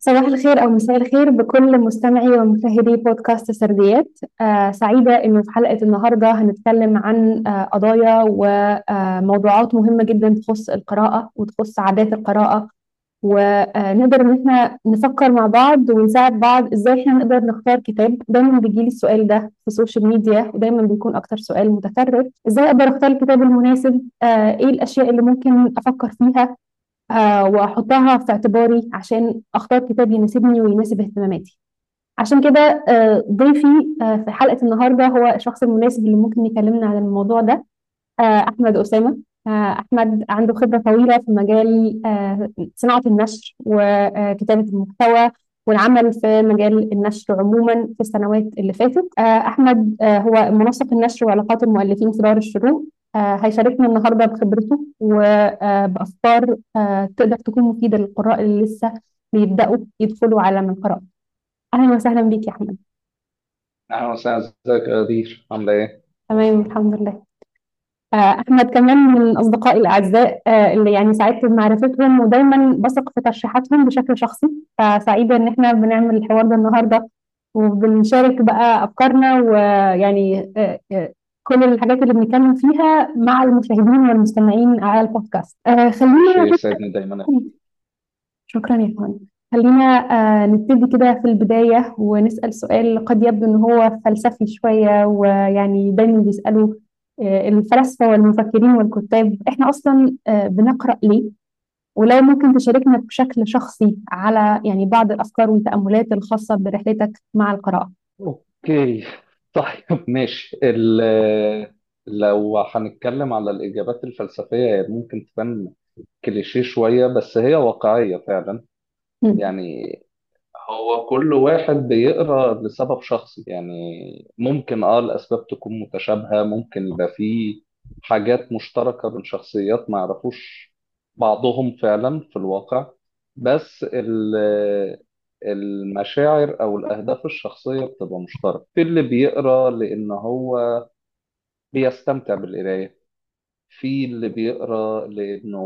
صباح الخير أو مساء الخير بكل مستمعي ومشاهدي بودكاست سرديات آه سعيدة إنه في حلقة النهاردة هنتكلم عن آه قضايا وموضوعات مهمة جدا تخص القراءة وتخص عادات القراءة ونقدر إن احنا نفكر مع بعض ونساعد بعض إزاي احنا نقدر نختار كتاب دايما بيجيلي السؤال ده في السوشيال ميديا ودايما بيكون أكتر سؤال متكرر إزاي أقدر أختار الكتاب المناسب آه إيه الأشياء اللي ممكن أفكر فيها آه، واحطها في اعتباري عشان اختار كتاب يناسبني ويناسب اهتماماتي عشان كده آه، ضيفي آه، في حلقة النهاردة هو الشخص المناسب اللي ممكن يكلمنا عن الموضوع ده آه، أحمد أسامة آه، أحمد عنده خبرة طويلة في مجال آه، صناعة النشر وكتابة المحتوى والعمل في مجال النشر عموما في السنوات اللي فاتت آه، أحمد آه، هو منسق النشر وعلاقات المؤلفين في دار الشروق آه، هيشاركنا النهارده بخبرته وبأفكار تقدر تكون مفيدة للقراء اللي لسه بيبدأوا يدخلوا عالم القراءة أهلا وسهلا بيك يا أحمد أهلا وسهلا ازيك يا غدير عاملة إيه؟ تمام الحمد لله آه، أحمد كمان من أصدقائي الأعزاء آه، اللي يعني سعدت بمعرفتهم ودايما بثق في ترشيحاتهم بشكل شخصي فسعيدة إن إحنا بنعمل الحوار ده النهاردة وبنشارك بقى أفكارنا ويعني آه، آه، كل الحاجات اللي بنتكلم فيها مع المشاهدين والمستمعين على البودكاست آه، خلينا شيء يسعدني دايما شكرا يا فندم خلينا آه، نبتدي كده في البداية ونسأل سؤال قد يبدو إن هو فلسفي شوية ويعني دايما بيسألوا آه، الفلاسفة والمفكرين والكتاب إحنا أصلا آه، بنقرأ ليه؟ ولو ممكن تشاركنا بشكل شخصي على يعني بعض الأفكار والتأملات الخاصة برحلتك مع القراءة. أوكي طيب ماشي ال- لو هنتكلم على الإجابات الفلسفية هي ممكن تبان كليشيه شوية بس هي واقعية فعلا مم. يعني هو كل واحد بيقرأ لسبب شخصي يعني ممكن اه الأسباب تكون متشابهة ممكن يبقى في حاجات مشتركة بين شخصيات ما يعرفوش بعضهم فعلا في الواقع بس ال- المشاعر أو الأهداف الشخصية بتبقى مشتركة في اللي بيقرأ لأن هو بيستمتع بالقراية في اللي بيقرأ لأنه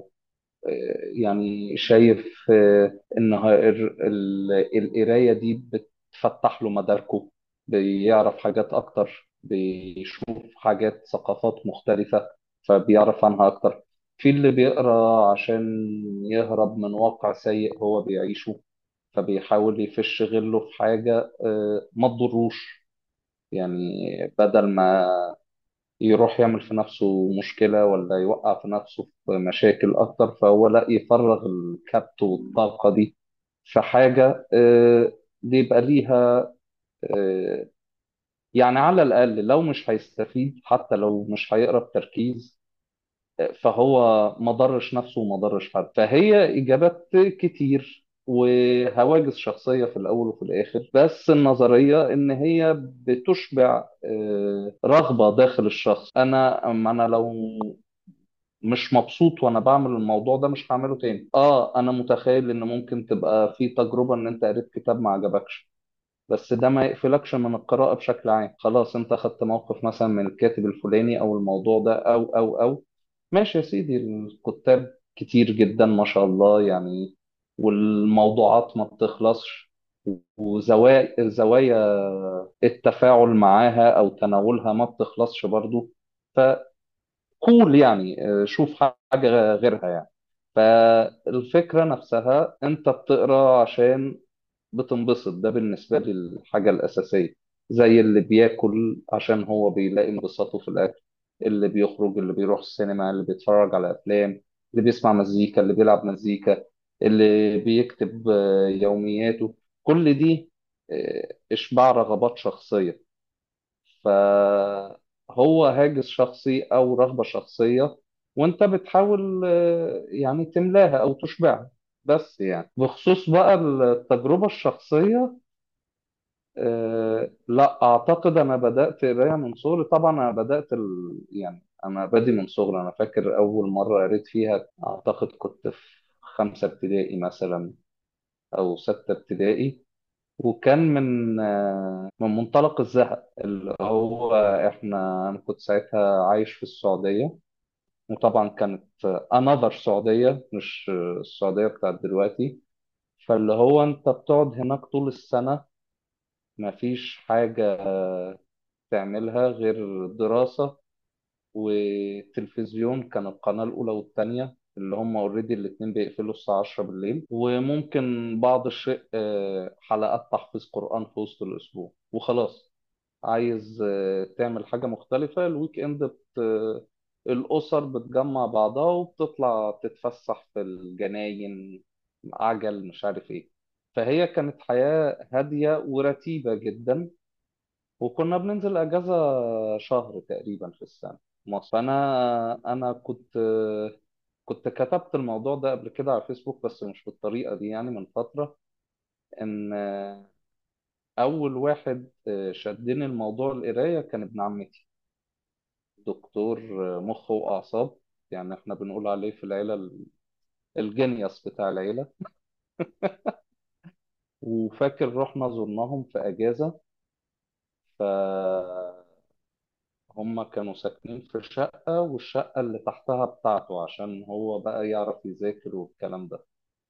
يعني شايف آه، إن ه- ال- ال- القراية دي بتفتح له مداركه بيعرف حاجات أكتر بيشوف حاجات ثقافات مختلفة فبيعرف عنها أكتر في اللي بيقرأ عشان يهرب من واقع سيء هو بيعيشه فبيحاول يفش غله في حاجة آه، ما تضروش يعني بدل ما يروح يعمل في نفسه مشكلة ولا يوقع في نفسه في مشاكل أكتر فهو لا يفرغ الكبت والطاقة دي في حاجة آه، بيبقى ليها آه، يعني على الأقل لو مش هيستفيد حتى لو مش هيقرأ بتركيز فهو ما ضرش نفسه وما ضرش حد فهي إجابات كتير وهواجس شخصية في الأول وفي الآخر بس النظرية إن هي بتشبع آه، رغبة داخل الشخص أنا أما أنا لو مش مبسوط وأنا بعمل الموضوع ده مش هعمله تاني آه أنا متخيل إن ممكن تبقى في تجربة إن أنت قريت كتاب ما عجبكش بس ده ما يقفلكش من القراءة بشكل عام خلاص انت خدت موقف مثلا من الكاتب الفلاني او الموضوع ده او او او ماشي يا سيدي الكتاب كتير جدا ما شاء الله يعني والموضوعات ما بتخلصش وزوايا زوايا التفاعل معاها او تناولها ما بتخلصش برضو فقول يعني اه، شوف حاجة غيرها يعني فالفكرة نفسها انت بتقرا عشان بتنبسط ده بالنسبة لي الحاجة الأساسية زي اللي بياكل عشان هو بيلاقي انبساطه في الأكل اللي بيخرج اللي بيروح السينما اللي بيتفرج على أفلام اللي بيسمع مزيكا اللي بيلعب مزيكا اللي بيكتب آه، يومياته كل دي آه، إشباع رغبات شخصية فهو هاجس شخصي أو رغبة شخصية وأنت بتحاول آه، يعني تملاها أو تشبعها بس يعني بخصوص بقى التجربة الشخصية أه لا أعتقد أنا بدأت قراية من صغري طبعا أنا بدأت ال... يعني أنا بادي من صغري أنا فاكر أول مرة قريت فيها أعتقد كنت في خمسة ابتدائي مثلا أو ستة ابتدائي وكان من آه، من منطلق الزهق اللي هو إحنا أنا كنت ساعتها عايش في السعودية وطبعا كانت another سعودية مش السعودية بتاعت دلوقتي فاللي هو انت بتقعد هناك طول السنة مفيش حاجة تعملها غير دراسة وتلفزيون كان القناة الأولى والتانية اللي هم اوريدي الاتنين بيقفلوا الساعة 10 بالليل وممكن بعض الشيء آه، حلقات تحفيظ قرآن في وسط الأسبوع وخلاص عايز آه، تعمل حاجة مختلفة الويك إند بت... آه، الأسر بتجمع بعضها وبتطلع تتفسح في الجناين عجل مش عارف إيه فهي كانت حياة هادية ورتيبة جدا وكنا بننزل اجازه شهر تقريبا في السنه مصر فانا انا كنت كنت كتبت الموضوع ده قبل كده على فيسبوك بس مش بالطريقه دي يعني من فتره ان اول واحد شدني الموضوع القرايه كان ابن عمتي دكتور مخ واعصاب يعني احنا بنقول عليه في العيله الجينيوس بتاع العيله وفاكر رحنا زرناهم في اجازه ف هم كانوا ساكنين في شقة والشقة اللي تحتها بتاعته عشان هو بقى يعرف يذاكر والكلام ده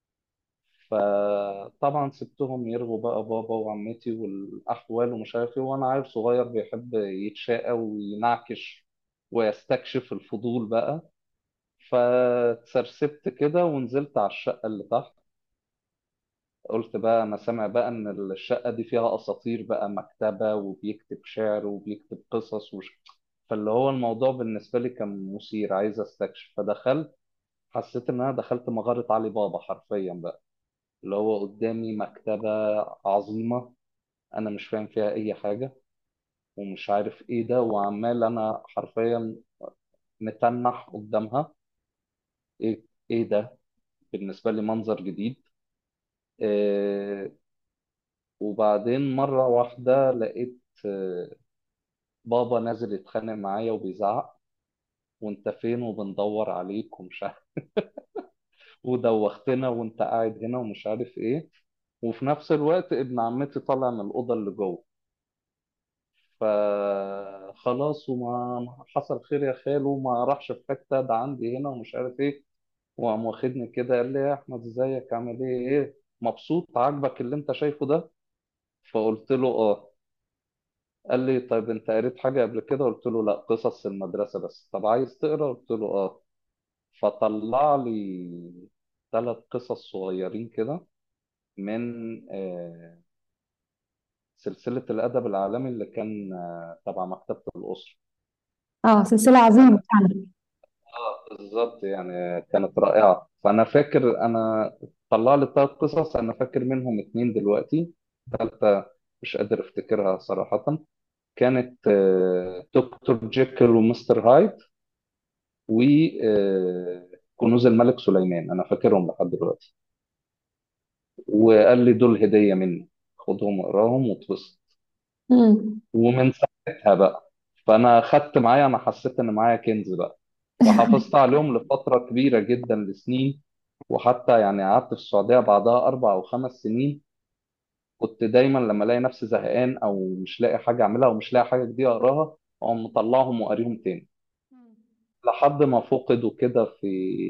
فطبعا سبتهم يرغوا بقى بابا وعمتي والأحوال ومش عارف ايه وأنا عيل صغير بيحب يتشاقى وينعكش ويستكشف الفضول بقى فتسرسبت كده ونزلت على الشقة اللي تحت قلت بقى أنا سامع بقى إن الشقة دي فيها أساطير بقى مكتبة وبيكتب شعر وبيكتب قصص وش... فاللي هو الموضوع بالنسبة لي كان مثير عايز استكشف فدخلت حسيت ان انا دخلت مغارة علي بابا حرفيا بقى اللي هو قدامي مكتبة عظيمة انا مش فاهم فيها اي حاجة ومش عارف ايه ده وعمال انا حرفيا متنح قدامها ايه ايه ده بالنسبة لي منظر جديد إيه وبعدين مرة واحدة لقيت آه، بابا نازل يتخانق معايا وبيزعق وانت فين وبندور عليك ومش عارف ودوختنا وانت قاعد هنا ومش عارف ايه وفي نفس الوقت ابن عمتي طالع من الأوضة اللي جوه فخلاص وما ما حصل خير يا خالو ما راحش في حتة ده عندي هنا ومش عارف ايه وقام واخدني كده قال لي يا احمد ازيك عامل ايه ايه مبسوط عاجبك اللي انت شايفه ده فقلت له اه قال لي طيب انت قريت حاجة قبل كده قلت له لا قصص المدرسة بس طب عايز تقرا قلت له اه فطلع لي ثلاث قصص صغيرين كده من آه، سلسلة الأدب العالمي اللي كان آه، تبع مكتبة الأسرة اه سلسلة عظيمة فعلا آه، بالظبط يعني كانت رائعة فأنا فاكر أنا طلع لي ثلاث قصص أنا فاكر منهم اتنين دلوقتي ثالثة مش قادر أفتكرها صراحة كانت آه، دكتور جيكل ومستر هايد وكنوز الملك سليمان أنا فاكرهم لحد دلوقتي وقال لي دول هدية مني خدهم واقراهم واتبسط مم. ومن ساعتها بقى فانا خدت معايا انا حسيت ان معايا كنز بقى فحافظت عليهم لفتره كبيره جدا لسنين وحتى يعني قعدت في السعوديه بعدها اربع او خمس سنين كنت دايما لما الاقي نفسي زهقان او مش لاقي حاجه اعملها ومش لاقي حاجه جديده اقراها اقوم مطلعهم وقاريهم تاني لحد ما فقدوا كده في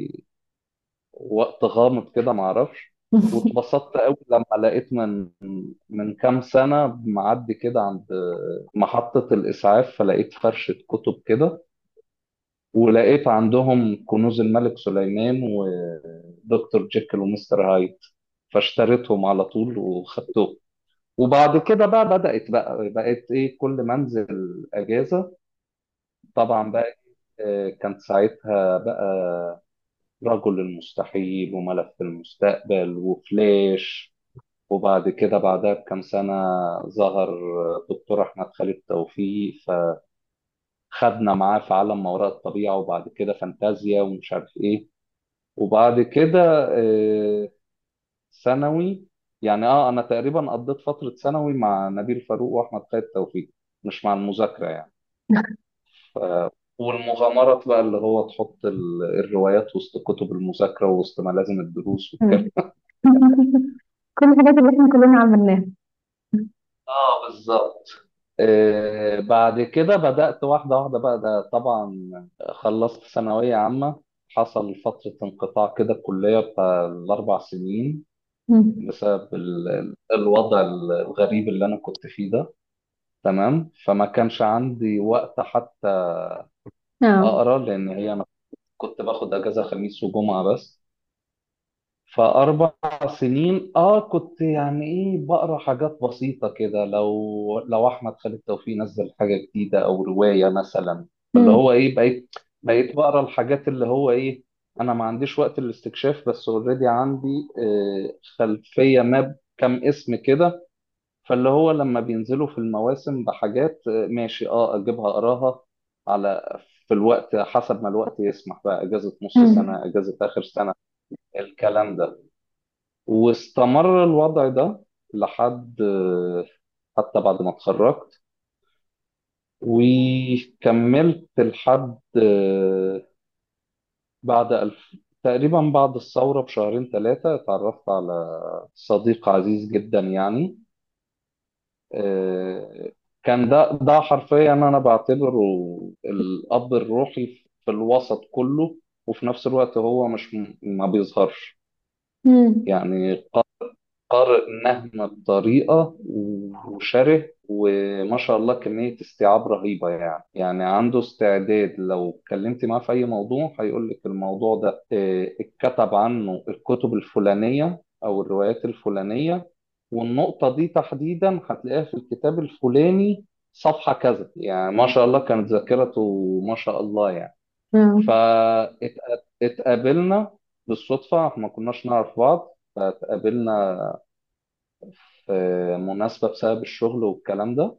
وقت غامض كده معرفش واتبسطت قوي لما لقيت من من كام سنة معدي كده عند محطة الإسعاف فلقيت فرشة كتب كده ولقيت عندهم كنوز الملك سليمان ودكتور جيكل ومستر هايد فاشتريتهم على طول وخدتهم وبعد كده بقى بدأت بقى بقيت ايه كل ما انزل اجازة طبعا بقى آه، كانت ساعتها بقى رجل المستحيل وملف المستقبل وفلاش وبعد كده بعدها بكام سنة ظهر دكتور أحمد خالد توفيق فخدنا معاه في عالم ما وراء الطبيعة وبعد كده فانتازيا ومش عارف إيه وبعد كده آه، ثانوي يعني اه انا تقريبا قضيت فترة ثانوي مع نبيل فاروق واحمد خالد توفيق مش مع المذاكرة يعني ف... والمغامرات بقى اللي هو تحط ال- الروايات وسط كتب المذاكرة ووسط ملازم الدروس والكلام مم. كل الحاجات اللي احنا كلنا عملناها اه بالظبط آه بعد كده بدأت واحدة واحدة بقى ده طبعا خلصت ثانوية عامة حصل فترة انقطاع كده الكلية بتاع الأربع سنين مم. بسبب ال- الوضع الغريب اللي أنا كنت فيه ده تمام فما كانش عندي وقت حتى اه أقرأ لأن هي أنا كنت باخد أجازة خميس وجمعة بس فأربع سنين اه كنت يعني ايه بقرا حاجات بسيطة كده لو لو أحمد خالد توفيق نزل حاجة جديدة أو رواية مثلا اللي مم. هو ايه بقيت بقيت بقرا الحاجات اللي هو ايه أنا ما عنديش وقت الاستكشاف بس اوريدي عندي آه، خلفية ما كم اسم كده فاللي هو لما بينزلوا في المواسم بحاجات آه، ماشي اه أجيبها أقراها على في الوقت حسب ما الوقت يسمح بقى أجازة نص مم. سنة أجازة آخر سنة الكلام ده واستمر الوضع ده لحد حتى بعد ما اتخرجت وكملت لحد بعد ألف تقريبا بعد الثورة بشهرين ثلاثة اتعرفت على صديق عزيز جدا يعني كان ده ده حرفيا أنا بعتبره الأب الروحي في الوسط كله وفي نفس الوقت هو مش ما بيظهرش مم. يعني قارئ نهم بطريقة وشره وما شاء الله كمية استيعاب رهيبة يعني يعني عنده استعداد لو اتكلمت معاه في أي موضوع هيقول لك الموضوع ده آه، اتكتب عنه الكتب الفلانية أو الروايات الفلانية والنقطة دي تحديدا هتلاقيها في الكتاب الفلاني صفحة كذا يعني ما شاء الله كانت ذاكرته ما شاء الله يعني اه فاتقابلنا بالصدفة احنا ما كناش نعرف بعض فاتقابلنا في مناسبة بسبب الشغل والكلام ده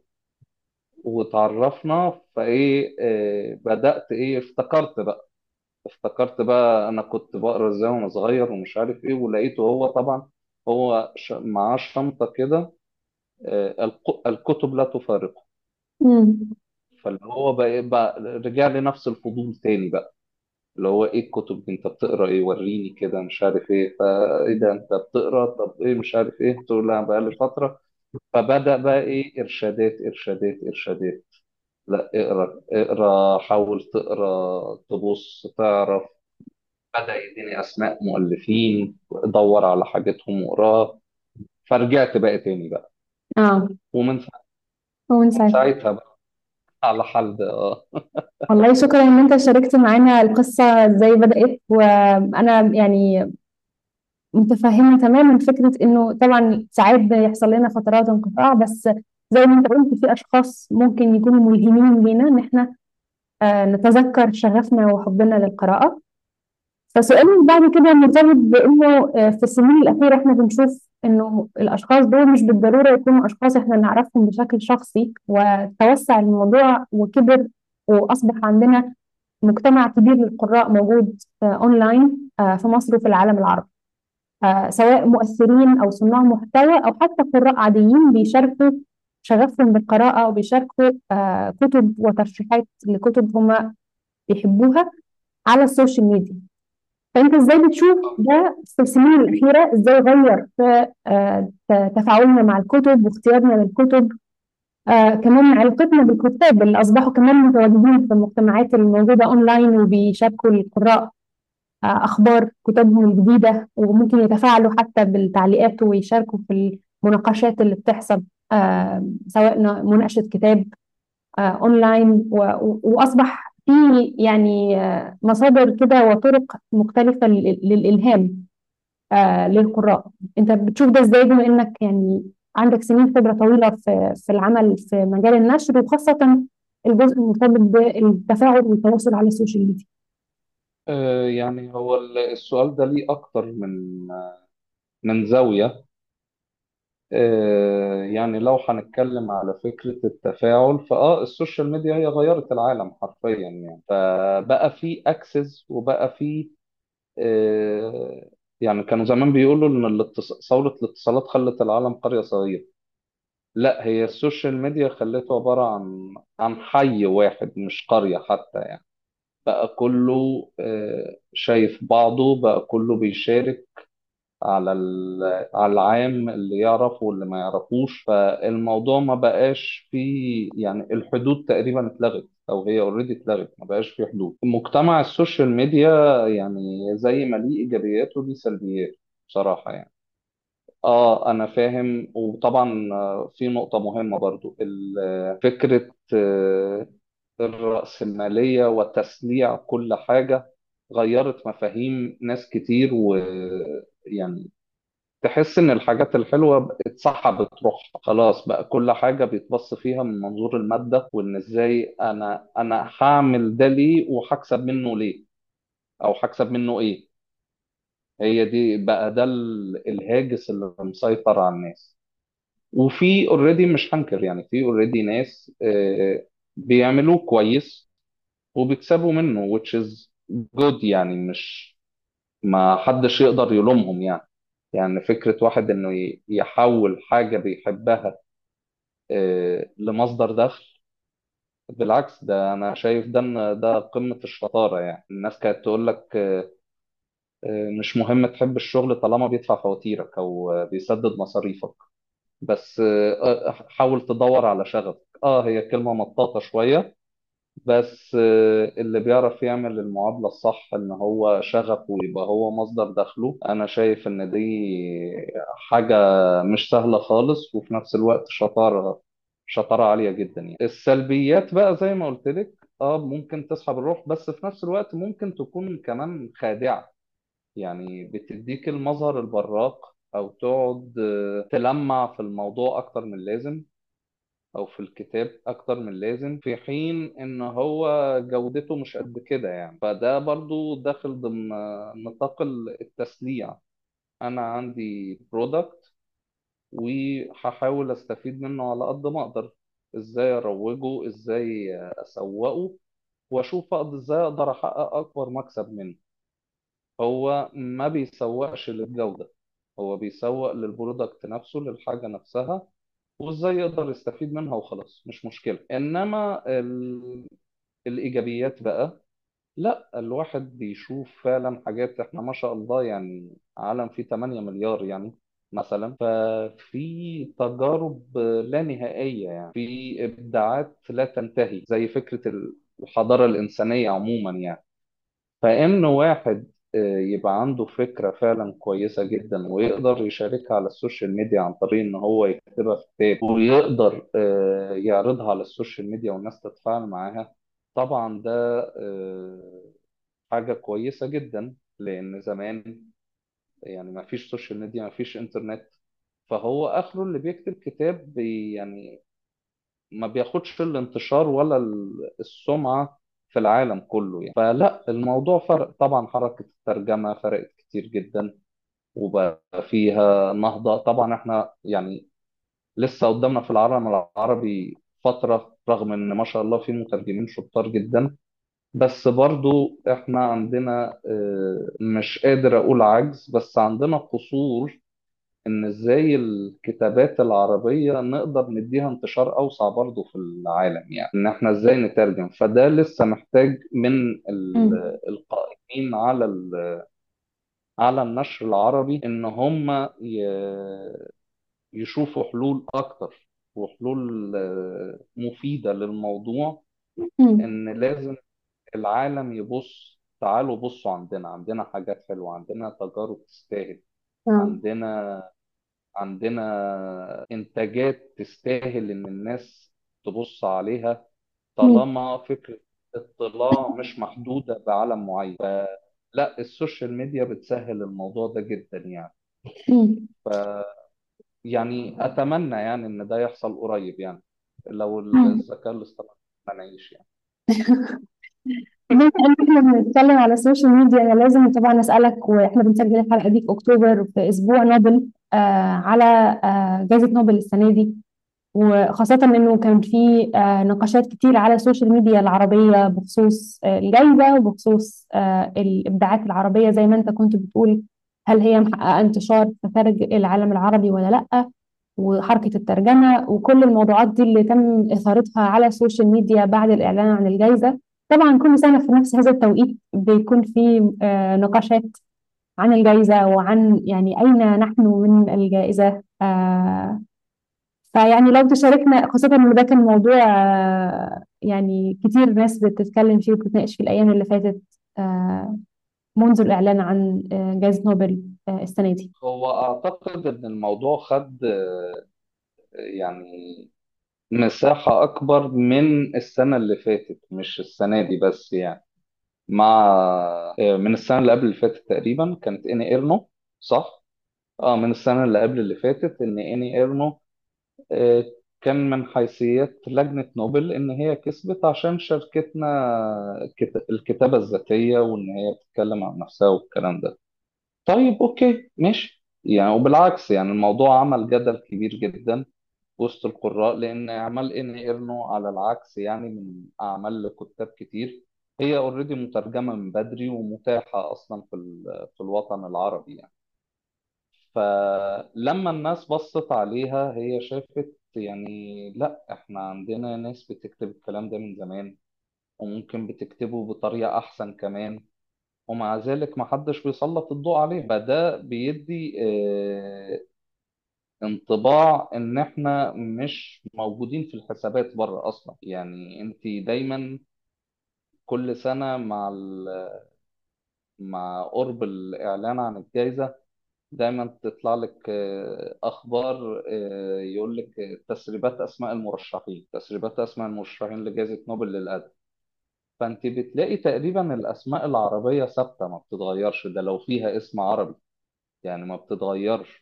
وتعرفنا فايه آه، بدأت ايه افتكرت بقى افتكرت بقى انا كنت بقرا ازاي وانا صغير ومش عارف ايه ولقيته هو طبعا هو ش- معاه شنطة كده آه، الق- الكتب لا تفارقه مم. فاللي هو بقى, بقى رجع لي نفس الفضول تاني بقى اللي هو ايه الكتب دي انت بتقرا ايه وريني كده مش عارف ايه فايه ده انت بتقرا طب ايه مش عارف ايه تقول لها بقى لي فترة فبدأ بقى ايه ارشادات ارشادات ارشادات لا اقرا اقرا حاول تقرا تبص تعرف بدأ يديني اسماء مؤلفين دور على حاجاتهم واقراها فرجعت بقى تاني بقى اه ومن سا- ومن من ساعتها ساعتها بقى على حال ده اه والله شكرا ان انت شاركت معانا القصة ازاي بدأت وانا يعني متفهمة تماما فكرة انه طبعا ساعات بيحصل لنا فترات انقطاع بس زي ما انت قلت في اشخاص ممكن يكونوا ملهمين لينا ان احنا آه، نتذكر شغفنا وحبنا للقراءة فسؤالي بعد كده مرتبط بانه آه، في السنين الاخيرة احنا بنشوف انه الاشخاص دول مش بالضرورة يكونوا اشخاص احنا نعرفهم بشكل شخصي وتوسع الموضوع وكبر واصبح عندنا مجتمع كبير للقراء موجود آه، اونلاين آه، في مصر وفي العالم العربي آه، سواء مؤثرين او صناع محتوى او حتى قراء عاديين بيشاركوا شغفهم بالقراءة او بيشاركوا آه، كتب وترشيحات لكتب هم بيحبوها على السوشيال ميديا فانت ازاي بتشوف ده في السنين الاخيره ازاي غير في آه، ت- تفاعلنا مع الكتب واختيارنا للكتب آه كمان علاقتنا بالكتاب اللي اصبحوا كمان متواجدين في المجتمعات الموجوده اونلاين وبيشاركوا القراء آه اخبار كتبهم الجديده وممكن يتفاعلوا حتى بالتعليقات ويشاركوا في المناقشات اللي بتحصل آه سواء ن- مناقشه كتاب آه، اونلاين و- و- واصبح في يعني آه، مصادر كده وطرق مختلفه لل- للالهام آه، للقراء انت بتشوف ده ازاي بما انك يعني عندك سنين خبره طويله في في العمل في مجال النشر وخاصه الجزء المرتبط بالتفاعل والتواصل على السوشيال ميديا آه، يعني هو ال- السؤال ده ليه اكتر من من زاوية آه، يعني لو هنتكلم على فكرة التفاعل فاه السوشيال ميديا هي غيرت العالم حرفيا يعني فبقى في اكسس وبقى في آه، يعني كانوا زمان بيقولوا ان الاتص- ثورة الاتصالات خلت العالم قرية صغيرة لا هي السوشيال ميديا خلته عبارة عن عن حي واحد مش قرية حتى يعني بقى كله آه، شايف بعضه بقى كله بيشارك على ال- على العام اللي يعرف واللي ما يعرفوش فالموضوع ما بقاش فيه يعني الحدود تقريبا اتلغت او هي اوريدي اتلغت ما بقاش فيه حدود مجتمع السوشيال ميديا يعني زي ما ليه ايجابيات وليه سلبيات بصراحة يعني اه انا فاهم وطبعا آه، في نقطة مهمة برضو ال- فكرة آه، الرأسمالية وتسليع كل حاجة غيرت مفاهيم ناس كتير ويعني تحس ان الحاجات الحلوة اتسحبت روحها خلاص بقى كل حاجة بيتبص فيها من منظور المادة وان ازاي انا انا هعمل ده ليه وهكسب منه ليه او هكسب منه ايه هي دي بقى ده ال- الهاجس اللي مسيطر على الناس وفي اوريدي مش هنكر يعني في اوريدي ناس آه، بيعملوه كويس وبيكسبوا منه which is good يعني مش ما حدش يقدر يلومهم يعني يعني فكرة واحد انه ي- يحول حاجة بيحبها آه، لمصدر دخل بالعكس ده انا شايف ده إن ده قمة الشطارة يعني الناس كانت تقول لك آه، آه، مش مهم تحب الشغل طالما بيدفع فواتيرك او آه، بيسدد مصاريفك بس آه، آه، حاول تدور على شغفك اه هي كلمة مطاطة شوية بس آه، اللي بيعرف يعمل المعادلة الصح ان هو شغفه يبقى هو مصدر دخله انا شايف ان دي حاجة مش سهلة خالص وفي نفس الوقت شطارة شطارة عالية جدا يعني السلبيات بقى زي ما قلت لك اه ممكن تسحب الروح بس في نفس الوقت ممكن تكون كمان خادعة يعني بتديك المظهر البراق او تقعد آه، تلمع في الموضوع اكتر من اللازم او في الكتاب اكتر من اللازم في حين ان هو جودته مش قد كده يعني فده برضو داخل ضمن نطاق التسليع انا عندي برودكت وهحاول استفيد منه على قد ما اقدر ازاي اروجه ازاي اسوقه واشوف اقدر ازاي اقدر احقق اكبر مكسب منه هو ما بيسوقش للجودة هو بيسوق للبرودكت نفسه للحاجة نفسها وازاي يقدر يستفيد منها وخلاص مش مشكلة انما ال... الايجابيات بقى لا الواحد بيشوف فعلا حاجات احنا ما شاء الله يعني عالم فيه 8 مليار يعني مثلا ففي تجارب لا نهائية يعني في ابداعات لا تنتهي زي فكرة الحضارة الإنسانية عموما يعني فإن واحد آه، يبقى عنده فكرة فعلا كويسة جدا ويقدر يشاركها على السوشيال ميديا عن طريق إن هو يكتبها في كتاب ويقدر آه، يعرضها على السوشيال ميديا والناس تتفاعل معاها طبعا ده آه، حاجة كويسة جدا لأن زمان يعني ما فيش سوشيال ميديا ما فيش إنترنت فهو آخره اللي بيكتب كتاب بي يعني ما بياخدش الانتشار ولا ال- السمعة في العالم كله يعني فلا الموضوع فرق طبعا حركة الترجمة فرقت كتير جدا وبقى فيها نهضة طبعا احنا يعني لسه قدامنا في العالم العربي فترة رغم ان ما شاء الله في مترجمين شطار جدا بس برضو احنا عندنا آه، مش قادر اقول عجز بس عندنا قصور ان ازاي الكتابات العربية نقدر نديها انتشار اوسع برضو في العالم يعني ان احنا ازاي نترجم فده لسه محتاج من مم. ال- القائمين على ال- على النشر العربي ان هم ي- يشوفوا حلول اكتر وحلول آه، مفيدة للموضوع مم. ان لازم العالم يبص تعالوا بصوا عندنا عندنا حاجات حلوة عندنا تجارب تستاهل آه. عندنا عندنا إنتاجات تستاهل إن الناس تبص عليها مم. طالما فكرة اطلاع مش محدودة بعالم معين لا السوشيال ميديا بتسهل الموضوع ده جدا يعني مم. يعني أتمنى يعني إن ده يحصل قريب يعني لو مم. الذكاء الاصطناعي ما نعيش يعني بما ان احنا بنتكلم على السوشيال ميديا انا لازم طبعا اسالك واحنا بنسجل الحلقه دي في اكتوبر في اسبوع نوبل آه على آه جائزه نوبل السنه دي وخاصه انه كان في آه نقاشات كتير على السوشيال ميديا العربيه بخصوص آه الجائزه وبخصوص آه الابداعات العربيه زي ما انت كنت بتقول هل هي محققه انتشار في خارج العالم العربي ولا لا وحركه الترجمه وكل الموضوعات دي اللي تم اثارتها على السوشيال ميديا بعد الاعلان عن الجائزه طبعا كل سنة في نفس هذا التوقيت بيكون في آه، نقاشات عن الجائزة وعن يعني أين نحن من الجائزة آه، فيعني لو تشاركنا خاصة إن ده كان موضوع آه، يعني كتير ناس بتتكلم فيه وبتتناقش فيه الأيام اللي فاتت آه، منذ الإعلان عن آه، جائزة نوبل آه، السنة دي هو أعتقد إن الموضوع خد آه، يعني مساحة أكبر من السنة اللي فاتت مش السنة دي بس يعني مع آه، من السنة اللي قبل اللي فاتت تقريبا كانت إني إيرنو صح؟ اه من السنة اللي قبل اللي فاتت إن إني إيرنو آه، كان من حيثيات لجنة نوبل إن هي كسبت عشان شاركتنا كت- الكتابة الذاتية وإن هي بتتكلم عن نفسها والكلام ده طيب أوكي ماشي يعني وبالعكس يعني الموضوع عمل جدل كبير جدا وسط القراء لأن أعمال إن إيرنو على العكس يعني من أعمال لكتاب كتير هي اوريدي مترجمة من بدري ومتاحة أصلا في ال- في الوطن العربي يعني فلما الناس بصت عليها هي شافت يعني لا احنا عندنا ناس بتكتب الكلام ده من زمان وممكن بتكتبه بطريقة أحسن كمان ومع ذلك محدش بيسلط الضوء عليه فده بيدي آه، انطباع ان احنا مش موجودين في الحسابات بره اصلا يعني انت دايما كل سنة مع ال- مع قرب الاعلان عن الجائزة دايما تطلع لك آه، اخبار آه، يقول لك تسريبات اسماء المرشحين تسريبات اسماء المرشحين لجائزة نوبل للادب فانت بتلاقي تقريبا الاسماء العربية ثابتة ما بتتغيرش ده لو فيها اسم عربي يعني ما بتتغيرش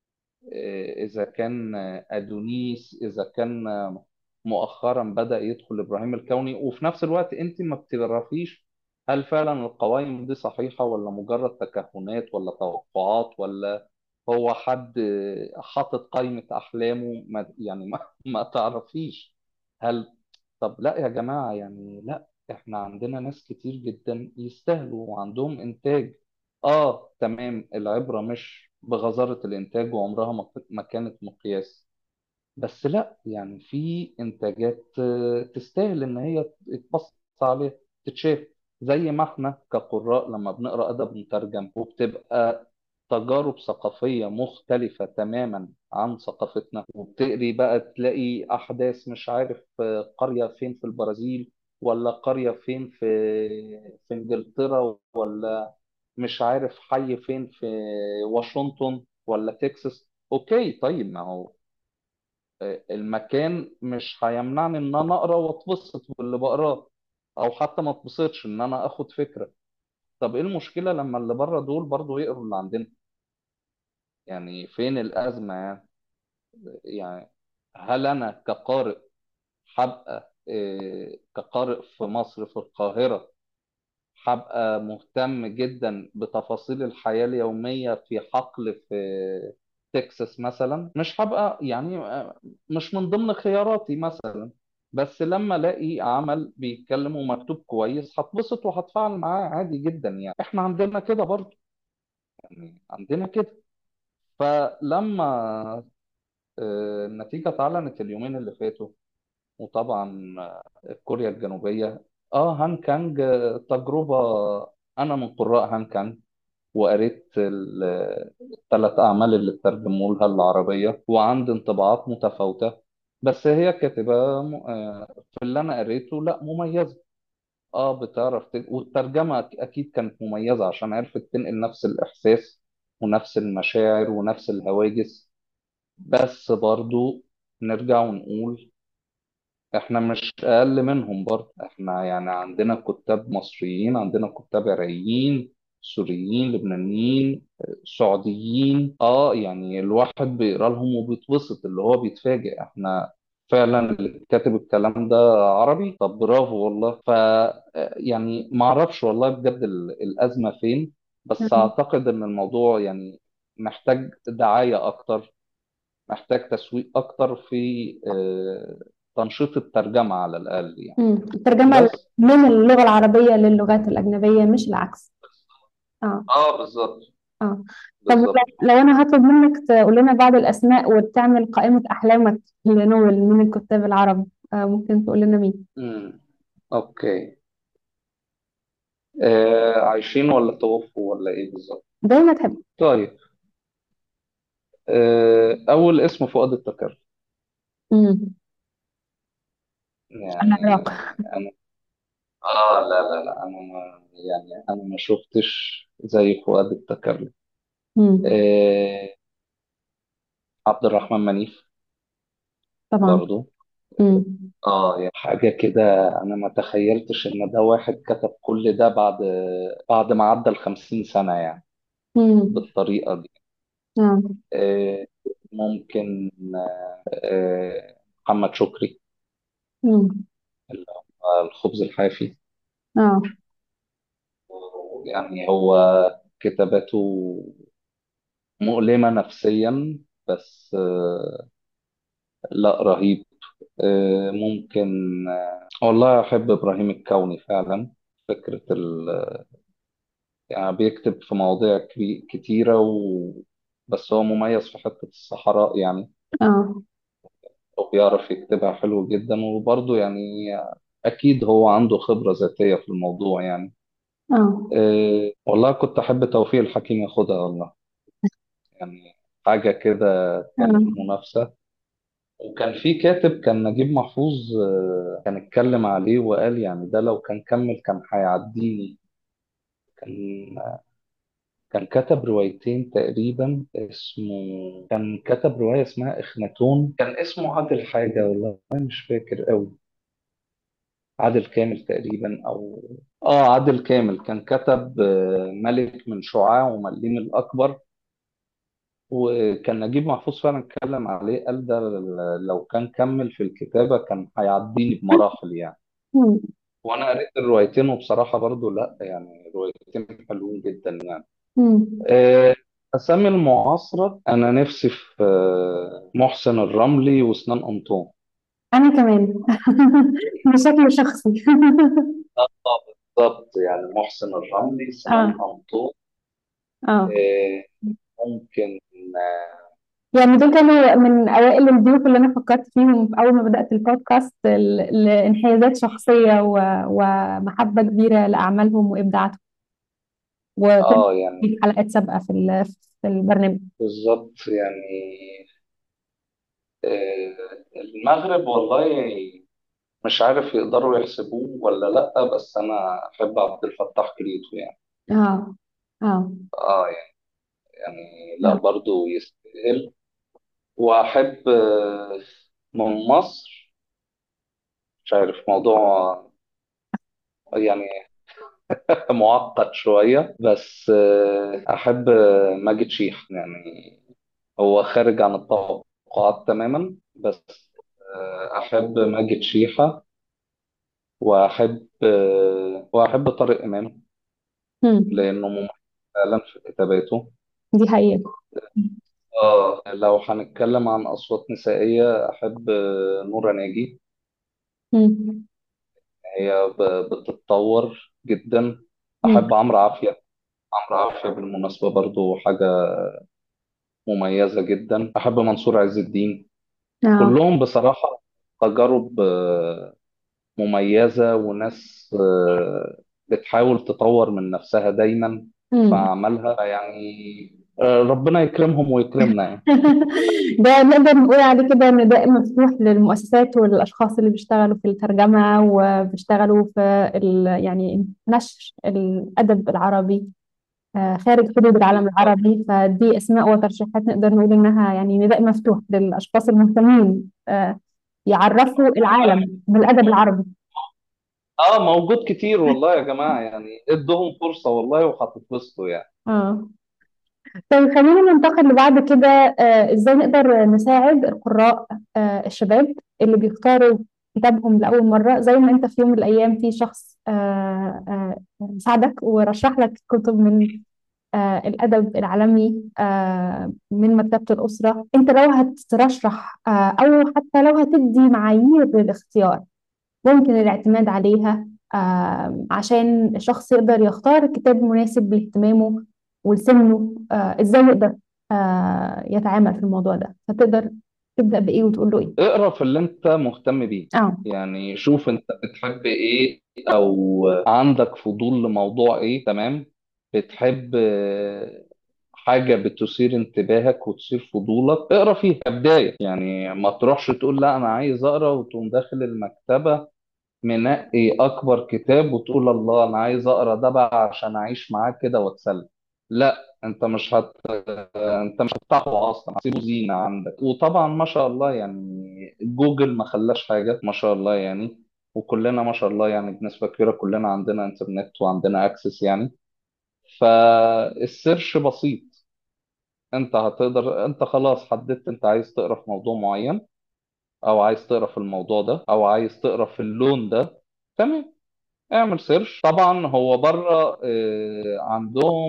إذا كان أدونيس إذا كان مؤخرا بدأ يدخل إبراهيم الكوني وفي نفس الوقت أنت ما بتعرفيش هل فعلا القوائم دي صحيحة ولا مجرد تكهنات ولا توقعات ولا هو حد حاطط قائمة أحلامه ما يعني ما, ما تعرفيش هل طب لا يا جماعة يعني لا احنا عندنا ناس كتير جدا يستاهلوا وعندهم إنتاج اه تمام العبرة مش بغزارة الإنتاج وعمرها ما ما كانت مقياس بس لا يعني في إنتاجات آه، تستاهل إن هي تتبص عليها تتشاف زي ما احنا كقراء لما بنقرأ أدب مترجم وبتبقى تجارب ثقافية مختلفة تماما عن ثقافتنا وبتقري بقى تلاقي أحداث مش عارف آه، قرية فين في البرازيل ولا قرية فين في في إنجلترا ولا مش عارف حي فين في واشنطن ولا تكساس اوكي طيب ما هو آه، المكان مش هيمنعني ان انا اقرا واتبسط باللي بقراه او حتى ما اتبسطش ان انا اخد فكره طب ايه المشكله لما اللي بره دول برضو يقروا اللي عندنا يعني فين الازمه يعني يعني هل انا كقارئ هبقى آه، كقارئ في مصر في القاهره هبقى مهتم جدا بتفاصيل الحياة اليومية في حقل في تكساس مثلا مش هبقى يعني آه، مش من ضمن خياراتي مثلا بس لما الاقي عمل بيتكلم ومكتوب كويس هتبسط وهتفاعل معاه عادي جدا يعني احنا عندنا كده برضه يعني عندنا كده فلما آه، النتيجة اتعلنت اليومين اللي فاتوا وطبعا آه، كوريا الجنوبية اه هان كانج آه، تجربة أنا من قراء هان كانج وقريت الثلاث أعمال اللي ترجموا لها العربية وعندي انطباعات متفاوتة بس هي كاتبة م- آه، في اللي أنا قريته لا مميزة اه بتعرف ت... والترجمة أك- أكيد كانت مميزة عشان عرفت تنقل نفس الإحساس ونفس المشاعر ونفس الهواجس بس برضو نرجع ونقول احنا مش اقل منهم برضه احنا يعني عندنا كتاب مصريين عندنا كتاب عراقيين سوريين لبنانيين سعوديين اه يعني الواحد بيقرا لهم وبيتبسط اللي هو بيتفاجئ احنا فعلا اللي كاتب الكلام ده عربي طب برافو والله ف يعني ما اعرفش والله بجد ال- الازمه فين بس مم. اعتقد ان الموضوع يعني محتاج دعايه اكتر محتاج تسويق أكتر في آه، تنشيط الترجمة على الأقل يعني مم. الترجمة بس من اللغة العربية للغات الأجنبية مش العكس اه اه بالظبط اه طب لو بالظبط لو انا هطلب منك تقول لنا بعض الاسماء وتعمل قائمة احلامك لنوبل من الكتاب العرب آه ممكن تقول لنا مين مم. أوكي آه عايشين ولا توفوا ولا إيه بالظبط زي ما تحب طيب آه أول اسم فؤاد التكرم امم يعني العراق أنا آه لا لا لا أنا ما يعني أنا ما شفتش زي فؤاد التكرم مم. آه، عبد الرحمن منيف طبعا برضو مم. اه يعني حاجة كده أنا ما تخيلتش إن ده واحد كتب كل ده بعد بعد ما عدى الخمسين سنة يعني مم. بالطريقة دي آه. آه، ممكن آه، محمد شكري مم. اللي هو الخبز الحافي آه. يعني هو كتاباته مؤلمة نفسيا بس آه، لا رهيب آه، ممكن آه، والله أحب إبراهيم الكوني فعلا فكرة ال... يعني بيكتب في مواضيع كبي- كتيرة و... بس هو مميز في حتة الصحراء يعني آه. وبيعرف يكتبها حلو جدا وبرضه يعني أكيد هو عنده خبرة ذاتية في الموضوع يعني آه. أه والله كنت أحب توفيق الحكيم ياخدها والله يعني حاجة كده كانت آه. منافسة وكان في كاتب كان نجيب محفوظ آه، كان اتكلم عليه وقال يعني ده لو كان كمل كان هيعديني كان كان كتب روايتين تقريبا اسمه كان كتب رواية اسمها إخناتون كان اسمه عادل حاجة والله مش فاكر قوي عادل كامل تقريبا أو آه عادل كامل كان كتب آه، ملك من شعاع ومليم الأكبر وكان نجيب محفوظ فعلا اتكلم عليه قال ده لو كان كمل في الكتابة كان هيعديني بمراحل يعني مم. وأنا قريت الروايتين وبصراحة برضو لأ يعني روايتين حلوين جدا يعني مم. آه، أسامي المعاصرة أنا نفسي في آه، محسن الرملي وسنان أنطون أنا كمان بشكل شخصي آه، بالظبط يعني محسن الرملي سنان آه. أنطون آه. آه، ممكن آه، يعني دول كانوا من أوائل الضيوف اللي أنا فكرت فيهم في أول ما بدأت البودكاست ل- لانحيازات شخصية و- ومحبة كبيرة لأعمالهم وإبداعاتهم وكنت آه يعني في حلقات سابقة في ال- في البرنامج بالظبط يعني آه، المغرب والله مش عارف يقدروا يحسبوه ولا لأ بس أنا أحب عبد الفتاح كليتو يعني اه اه آه يعني يعني لا اه برضو يستاهل وأحب آه، من مصر مش عارف موضوع يعني معقد شوية بس آه، أحب آه، ماجد شيح يعني هو خارج عن التوقعات تماما بس آه، أحب ماجد شيحة وأحب آه، وأحب طارق إمام مم. لأنه مميز فعلا في كتاباته دي حقيقة آه لو هنتكلم عن أصوات نسائية أحب آه، نورة ناجي مم. هي ب- بتتطور جدا مم. أحب عمرو عافية عمرو عافية بالمناسبة برضو حاجة مميزة جدا أحب منصور عز الدين اه كلهم بصراحة تجارب آه، مميزة وناس آه، بتحاول تطور من نفسها دايما في مم. أعمالها يعني آه، ربنا يكرمهم ويكرمنا يعني ده نقدر نقول عليه كده ان ده مفتوح للمؤسسات والاشخاص اللي بيشتغلوا في الترجمه وبيشتغلوا في ال يعني نشر الادب العربي آه، خارج حدود العالم العربي فدي اسماء وترشيحات نقدر نقول انها يعني نداء مفتوح للاشخاص المهتمين آه، يعرفوا العالم بالادب العربي اه موجود كتير والله يا جماعة يعني ادوهم فرصة والله وهتتبسطوا يعني اه طيب خلينا ننتقل لبعد كده آه، ازاي نقدر نساعد القراء آه، الشباب اللي بيختاروا كتابهم لأول مرة زي ما انت في يوم من الأيام في شخص آه، آه، ساعدك ورشح لك كتب من آه، الأدب العالمي آه، من مكتبة الأسرة انت لو هترشح آه، أو حتى لو هتدي معايير للاختيار ممكن الاعتماد عليها آه، عشان الشخص يقدر يختار كتاب مناسب لاهتمامه ولسنه آه، ازاي يقدر آه، يتعامل في الموضوع ده فتقدر تبدأ بإيه وتقول له إيه اقرا في اللي انت مهتم بيه اه يعني شوف انت بتحب ايه او عندك فضول لموضوع ايه تمام بتحب آه، حاجة بتثير انتباهك وتثير فضولك اقرا فيها كبداية يعني ما تروحش تقول لا انا عايز اقرا وتقوم داخل المكتبة منقي اكبر كتاب وتقول الله انا عايز اقرا ده بقى عشان اعيش معاه كده واتسلى لا انت مش هت انت مش هتفتحه اصلا هتسيبه زينة عندك وطبعا ما شاء الله يعني جوجل ما خلاش حاجة ما شاء الله يعني وكلنا ما شاء الله يعني بنسبة كبيرة كلنا عندنا انترنت وعندنا اكسس يعني فالسيرش بسيط انت هتقدر انت خلاص حددت انت عايز تقرا في موضوع معين او عايز تقرا في الموضوع ده او عايز تقرا في اللون ده تمام اعمل سيرش طبعا هو بره آه، عندهم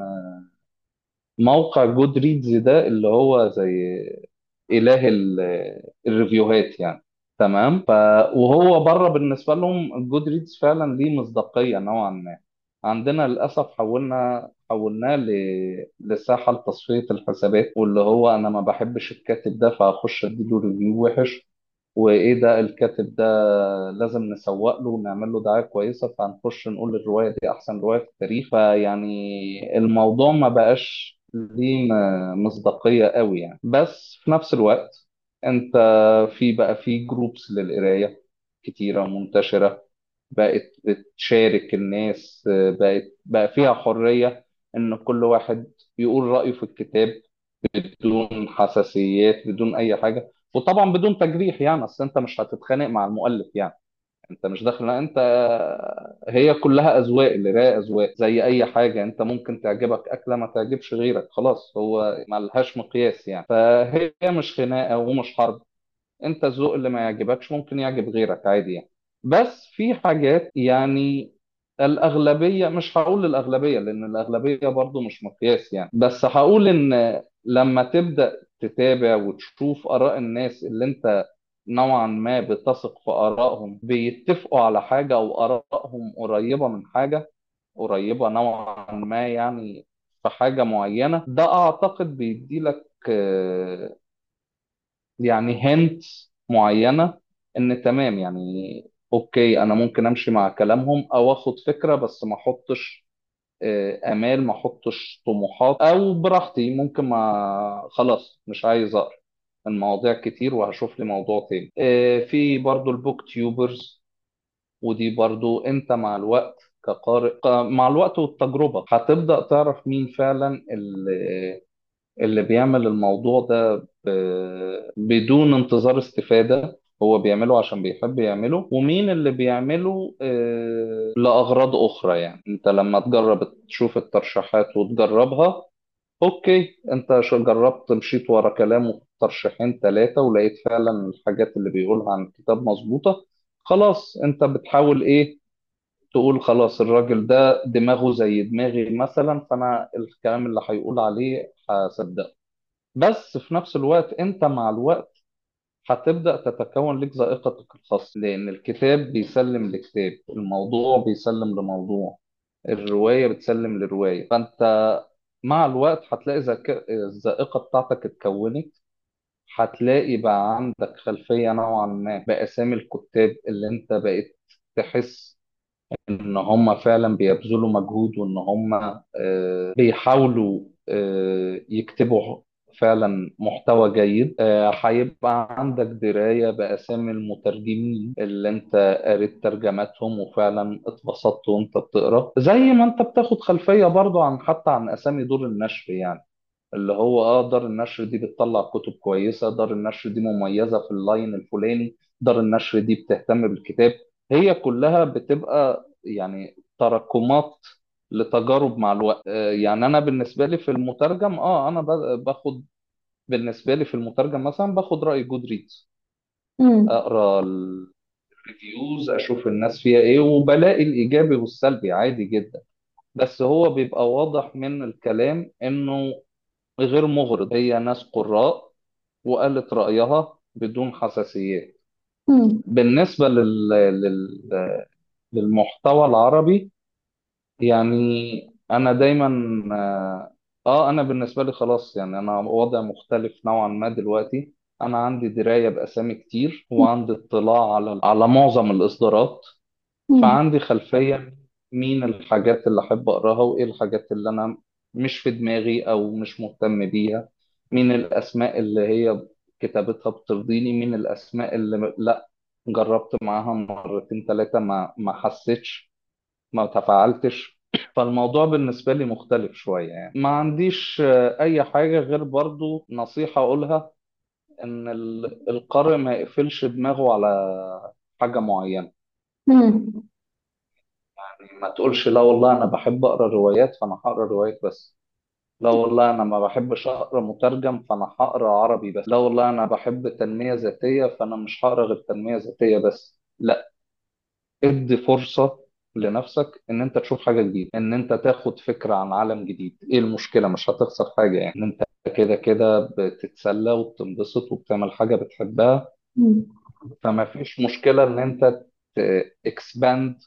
موقع جود ريدز ده اللي هو زي إله ال- الريفيوهات يعني تمام ف وهو بره بالنسبة لهم الجود ريدز فعلا ليه مصداقية نوعا ما عندنا للأسف حولنا حولناه ل... لساحة لتصفية الحسابات واللي هو أنا ما بحبش الكاتب ده فأخش أديله ريفيو وحش وإيه ده الكاتب ده لازم نسوق له ونعمل له دعاية كويسة فهنخش نقول الرواية دي أحسن رواية في التاريخ فيعني الموضوع ما بقاش ليه م- مصداقية قوي يعني بس في نفس الوقت أنت في بقى في جروبس للقراية كتيرة منتشرة بقت بتشارك الناس بقت بقى فيها حرية إن كل واحد يقول رأيه في الكتاب بدون حساسيات بدون أي حاجة وطبعا بدون تجريح يعني أصل أنت مش هتتخانق مع المؤلف يعني انت مش داخل لا، انت هي كلها اذواق القرايه اذواق زي اي حاجه انت ممكن تعجبك اكله ما تعجبش غيرك خلاص هو ملهاش مقياس يعني فهي مش خناقه ومش حرب انت الذوق اللي ما يعجبكش ممكن يعجب غيرك عادي يعني بس في حاجات يعني الأغلبية مش هقول الأغلبية لأن الأغلبية برضو مش مقياس يعني بس هقول إن لما تبدأ تتابع وتشوف آراء الناس اللي أنت نوعا ما بتثق في آرائهم بيتفقوا على حاجة أو آرائهم قريبة من حاجة قريبة نوعا ما يعني في حاجة معينة ده أعتقد بيديلك آه، يعني هنت معينة ان تمام يعني اوكي انا ممكن امشي مع كلامهم او اخد فكرة بس ما احطش آه، امال ما احطش طموحات او براحتي ممكن ما خلاص مش عايز اقرا المواضيع كتير وهشوف لي موضوع تاني آه، في برضو البوك تيوبرز ودي برضو انت مع الوقت كقارئ مع الوقت والتجربة هتبدأ تعرف مين فعلا اللي اللي بيعمل الموضوع ده ب- بدون انتظار استفادة هو بيعمله عشان بيحب يعمله ومين اللي بيعمله آه، لأغراض أخرى يعني أنت لما تجرب تشوف الترشيحات وتجربها أوكي أنت شو جربت مشيت ورا كلامه في ترشيحين ثلاثة ولقيت فعلا الحاجات اللي بيقولها عن الكتاب مظبوطة خلاص أنت بتحاول إيه تقول خلاص الراجل ده دماغه زي دماغي مثلا فأنا الكلام اللي هيقول عليه هصدقه بس في نفس الوقت انت مع الوقت هتبدأ تتكون لك ذائقتك الخاصة لأن الكتاب بيسلم لكتاب الموضوع بيسلم لموضوع الرواية بتسلم لرواية فأنت مع الوقت هتلاقي ذاك- الذائقة بتاعتك اتكونت هتلاقي بقى عندك خلفية نوعا ما بأسامي الكتاب اللي انت بقيت تحس ان هم فعلا بيبذلوا مجهود وان هم آه، بيحاولوا آه، يكتبوا فعلا محتوى جيد آه، هيبقى عندك دراية بأسامي المترجمين اللي انت قريت ترجماتهم وفعلا اتبسطت وانت بتقرا زي ما انت بتاخد خلفية برضو عن حتى عن أسامي دور النشر يعني اللي هو اه دار النشر دي بتطلع كتب كويسة دار النشر دي مميزة في اللاين الفلاني دار النشر دي بتهتم بالكتاب هي كلها بتبقى يعني تراكمات لتجارب مع الوقت آه، يعني انا بالنسبة لي في المترجم اه انا ب- باخد بالنسبة لي في المترجم مثلا باخد رأي جود ريدز امم اقرا الريفيوز اشوف الناس فيها ايه وبلاقي الايجابي والسلبي عادي جدا بس هو بيبقى واضح من الكلام انه غير مغرض هي ناس قراء وقالت رأيها بدون حساسيات امم بالنسبة لل... لل... للمحتوى العربي يعني أنا دايما آه آه، أنا بالنسبة لي خلاص يعني أنا وضع مختلف نوعا ما دلوقتي أنا عندي دراية بأسامي كتير وعندي اطلاع على على معظم الإصدارات امم فعندي خلفية مين الحاجات اللي أحب أقراها وإيه الحاجات اللي أنا مش في دماغي أو مش مهتم بيها مين الأسماء اللي هي كتابتها بترضيني مين الأسماء اللي لأ جربت معاها مرتين ثلاثة ما ما حسيتش ما تفاعلتش فالموضوع بالنسبة لي مختلف شوية يعني ما عنديش آه، أي حاجة غير برضو نصيحة أقولها إن ال- القارئ ما يقفلش دماغه على حاجة معينة مم. يعني ما تقولش لا والله أنا بحب أقرأ روايات فأنا هقرأ روايات بس لا والله أنا ما بحبش أقرأ مترجم فأنا هقرأ عربي بس لا والله أنا بحب تنمية ذاتية فأنا مش هقرأ غير تنمية ذاتية بس لا ادي فرصة لنفسك ان انت تشوف حاجة جديدة ان انت تاخد فكرة عن عالم جديد ايه المشكلة مش هتخسر حاجة يعني ان انت كده كده بتتسلى وبتنبسط وبتعمل حاجة بتحبها مم. فما فيش مشكلة ان انت اكسباند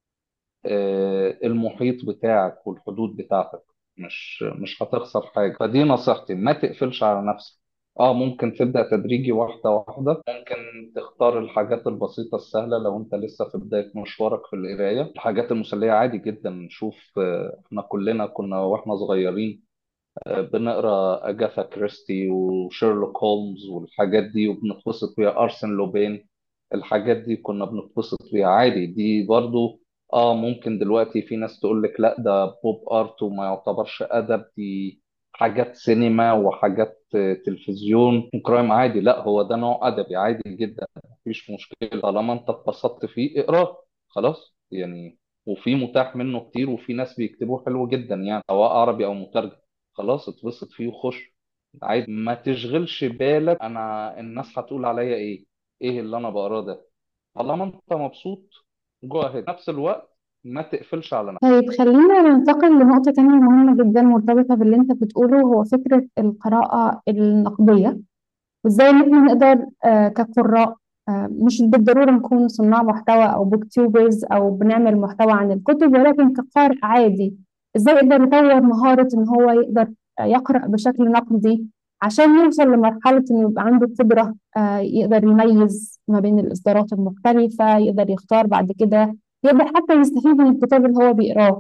المحيط بتاعك والحدود بتاعتك مش مش هتخسر حاجة فدي نصيحتي ما تقفلش على نفسك اه ممكن تبدأ تدريجي واحدة واحدة ممكن تختار الحاجات البسيطة السهلة لو انت لسه في بداية مشوارك في القراية الحاجات المسلية عادي جدا نشوف آه، احنا كلنا كنا واحنا صغيرين بنقرا اجاثا كريستي وشيرلوك هولمز والحاجات دي وبنتبسط بيها ارسن لوبين الحاجات دي كنا بنتبسط بيها عادي دي برضو اه ممكن دلوقتي في ناس تقول لك لا ده بوب ارت وما يعتبرش ادب دي حاجات سينما وحاجات آه، تلفزيون وكرايم عادي لا هو ده نوع ادبي عادي جدا مفيش مشكله طالما انت اتبسطت فيه اقراه خلاص يعني وفي متاح منه كتير وفي ناس بيكتبوه حلو جدا يعني سواء عربي او مترجم خلاص اتبسط فيه وخش عادي ما تشغلش بالك انا الناس هتقول عليا ايه ايه اللي انا بقراه ده طالما انت مبسوط جو اهيد نفس الوقت ما تقفلش على نفسك طيب خلينا ننتقل لنقطة تانية مهمة جدا مرتبطة باللي انت بتقوله هو فكرة القراءة النقدية وازاي ان احنا نقدر آه، كقراء آه، مش بالضرورة نكون صناع محتوى او بوك تيوبرز او بنعمل محتوى عن الكتب ولكن كقارئ عادي ازاي يقدر يطور مهارة ان هو يقدر آه، يقرأ بشكل نقدي عشان يوصل لمرحلة انه يبقى عنده قدرة آه، يقدر يميز ما بين الإصدارات المختلفة يقدر يختار بعد كده يقدر حتى يستفيد من الكتاب اللي هو بيقراه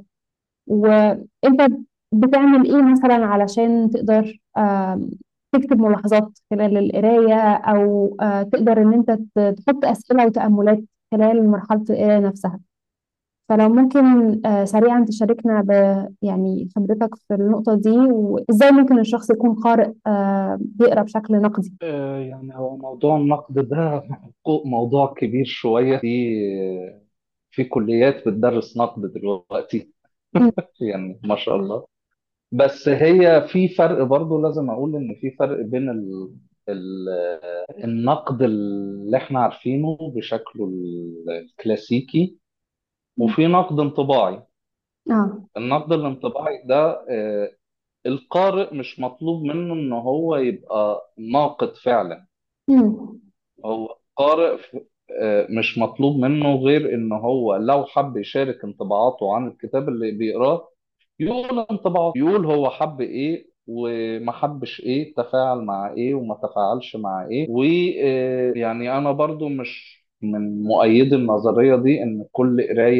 وانت بتعمل ايه مثلا علشان تقدر آم، تكتب ملاحظات خلال القراية او آه، تقدر ان انت ت- تحط اسئلة وتأملات خلال مرحلة القراية نفسها فلو ممكن آه، سريعا تشاركنا ب يعني خبرتك في النقطة دي وازاي ممكن الشخص يكون قارئ آه، بيقرأ بشكل نقدي آه، يعني هو موضوع النقد ده موضوع كبير شوية في في كليات بتدرس نقد دلوقتي م- يعني ما شاء الله بس هي في فرق برضو لازم اقول ان في فرق بين ال... ال... النقد اللي احنا عارفينه بشكله الكلاسيكي م- وفي نقد انطباعي اه النقد الانطباعي ده آه، القارئ مش مطلوب منه ان هو يبقى ناقد فعلا م- هو قارئ ف- آه، مش مطلوب منه غير ان هو لو حب يشارك انطباعاته عن الكتاب اللي بيقراه يقول انطباعاته يقول هو حب ايه وما حبش ايه تفاعل مع ايه وما تفاعلش مع ايه ويعني انا برضو مش من مؤيدي النظرية دي ان كل قراية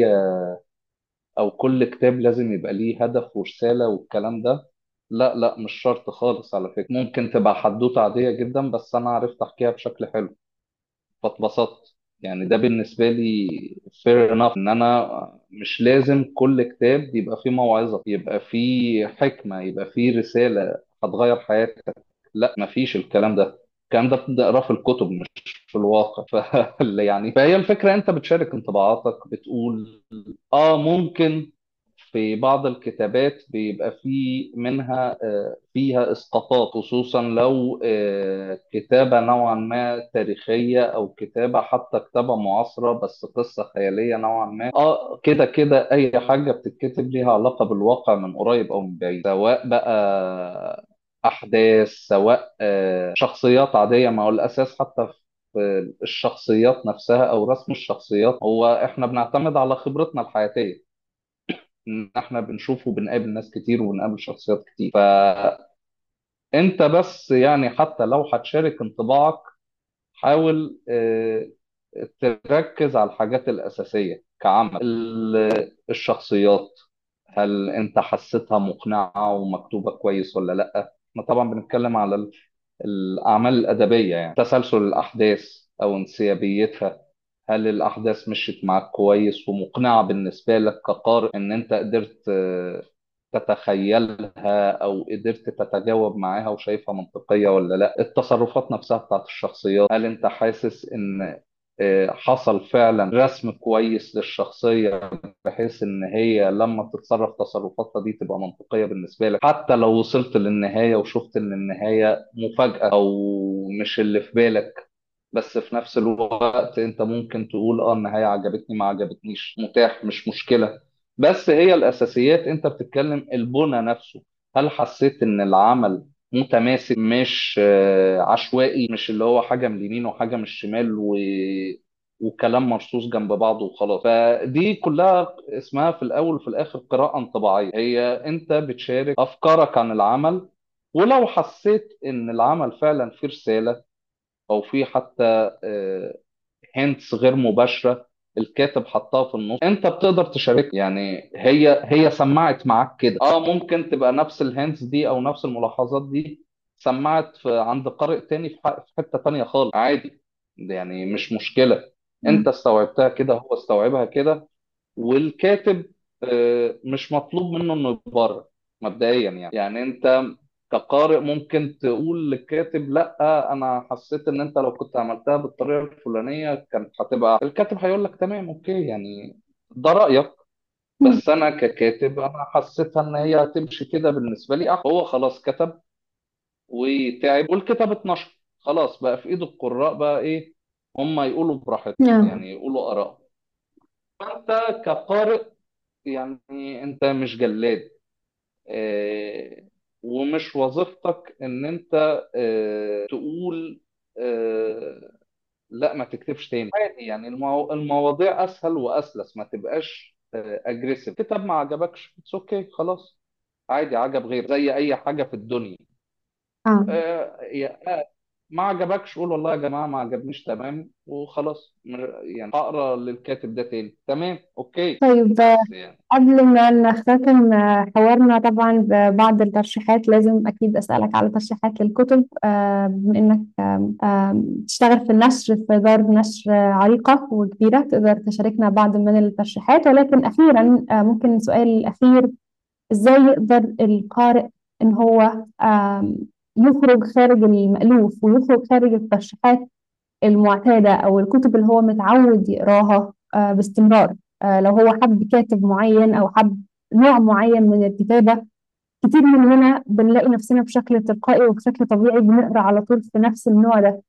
او كل كتاب لازم يبقى ليه هدف ورسالة والكلام ده لا لا مش شرط خالص على فكرة ممكن تبقى حدوتة عادية جدا بس انا عرفت احكيها بشكل حلو فاتبسطت يعني ده بالنسبة لي fair enough ان انا مش لازم كل كتاب يبقى فيه موعظة يبقى فيه حكمة يبقى فيه رسالة هتغير حياتك لا مفيش الكلام ده الكلام ده بتقراه في الكتب مش في الواقع ف... يعني فهي الفكرة انت بتشارك انطباعاتك بتقول اه ممكن في بعض الكتابات بيبقى في منها آه، فيها اسقاطات خصوصا لو آه، كتابة نوعا ما تاريخية او كتابة حتى كتابة معاصرة بس قصة خيالية نوعا ما اه كده كده اي حاجة بتتكتب ليها علاقة بالواقع من قريب او من بعيد سواء بقى احداث سواء آه، شخصيات عادية ما هو الاساس حتى في الشخصيات نفسها او رسم الشخصيات هو احنا بنعتمد على خبرتنا الحياتية ان احنا بنشوف وبنقابل ناس كتير وبنقابل شخصيات كتير فانت بس يعني حتى لو هتشارك انطباعك حاول آه، تركز على الحاجات الأساسية كعمل ال- الشخصيات هل انت حسيتها مقنعة ومكتوبة كويس ولا لا احنا طبعا بنتكلم على ال- الأعمال الأدبية يعني تسلسل الأحداث أو انسيابيتها هل الأحداث مشيت معاك كويس ومقنعة بالنسبة لك كقارئ إن أنت قدرت آه، تتخيلها أو قدرت تتجاوب معاها وشايفها منطقية ولا لا التصرفات نفسها بتاعت الشخصيات هل أنت حاسس إن آه، حصل فعلا رسم كويس للشخصية بحيث إن هي لما تتصرف تصرفاتها دي تبقى منطقية بالنسبة لك حتى لو وصلت للنهاية وشفت إن النهاية مفاجأة أو مش اللي في بالك بس في نفس الوقت انت ممكن تقول اه النهاية عجبتني ما عجبتنيش متاح مش مشكلة بس هي الأساسيات انت بتتكلم البنى نفسه هل حسيت ان العمل متماسك مش آه، عشوائي مش اللي هو حاجة من اليمين وحاجة من الشمال و... وكلام مرصوص جنب بعضه وخلاص فدي كلها اسمها في الأول وفي الآخر قراءة انطباعية هي انت بتشارك أفكارك عن العمل ولو حسيت ان العمل فعلا فيه رسالة او في حتى هنتس غير مباشره الكاتب حطها في النص انت بتقدر تشارك يعني هي هي سمعت معاك كده اه ممكن تبقى نفس الهنتس دي او نفس الملاحظات دي سمعت في عند قارئ تاني في ح- في حته تانيه خالص عادي يعني مش مشكله انت مم. استوعبتها كده هو استوعبها كده والكاتب آه، مش مطلوب منه انه يبرر مبدئيا يعني يعني انت كقارئ ممكن تقول للكاتب لا انا حسيت ان انت لو كنت عملتها بالطريقه الفلانيه كانت هتبقى الكاتب هيقول لك تمام اوكي يعني ده رايك مم. بس انا ككاتب انا حسيتها ان هي هتمشي كده بالنسبه لي أحسن. هو خلاص كتب وتعب والكتاب اتنشر خلاص بقى في ايد القراء بقى ايه هم يقولوا براحتهم نعم يعني يقولوا آراء فانت كقارئ يعني انت مش جلاد آه، ومش وظيفتك ان انت آه، تقول آه، لا ما تكتبش تاني عادي يعني المو... المواضيع اسهل واسلس ما تبقاش اجريسيف كتاب ما عجبكش اتس اوكي خلاص عادي عجب غير زي اي حاجه في الدنيا اه آه، يا- آه، ما عجبكش قول والله يا جماعه ما عجبنيش تمام وخلاص مر- يعني هقرا للكاتب ده تاني تمام اوكي طيب بس يعني قبل ما نختتم آه، حوارنا طبعا ببعض الترشيحات لازم أكيد أسألك على ترشيحات للكتب آه، بما إنك آم، آم، تشتغل في النشر في دار نشر عريقة وكبيرة تقدر تشاركنا بعض من الترشيحات ولكن أخيرا آه، ممكن سؤال الأخير إزاي يقدر القارئ إن هو آم، يخرج خارج المألوف ويخرج خارج الترشيحات المعتادة أو الكتب اللي هو متعود يقراها آه، باستمرار آه، لو هو حب كاتب معين أو حب نوع معين من الكتابة كتير مننا بنلاقي نفسنا بشكل تلقائي وبشكل طبيعي بنقرا على طول في نفس النوع ده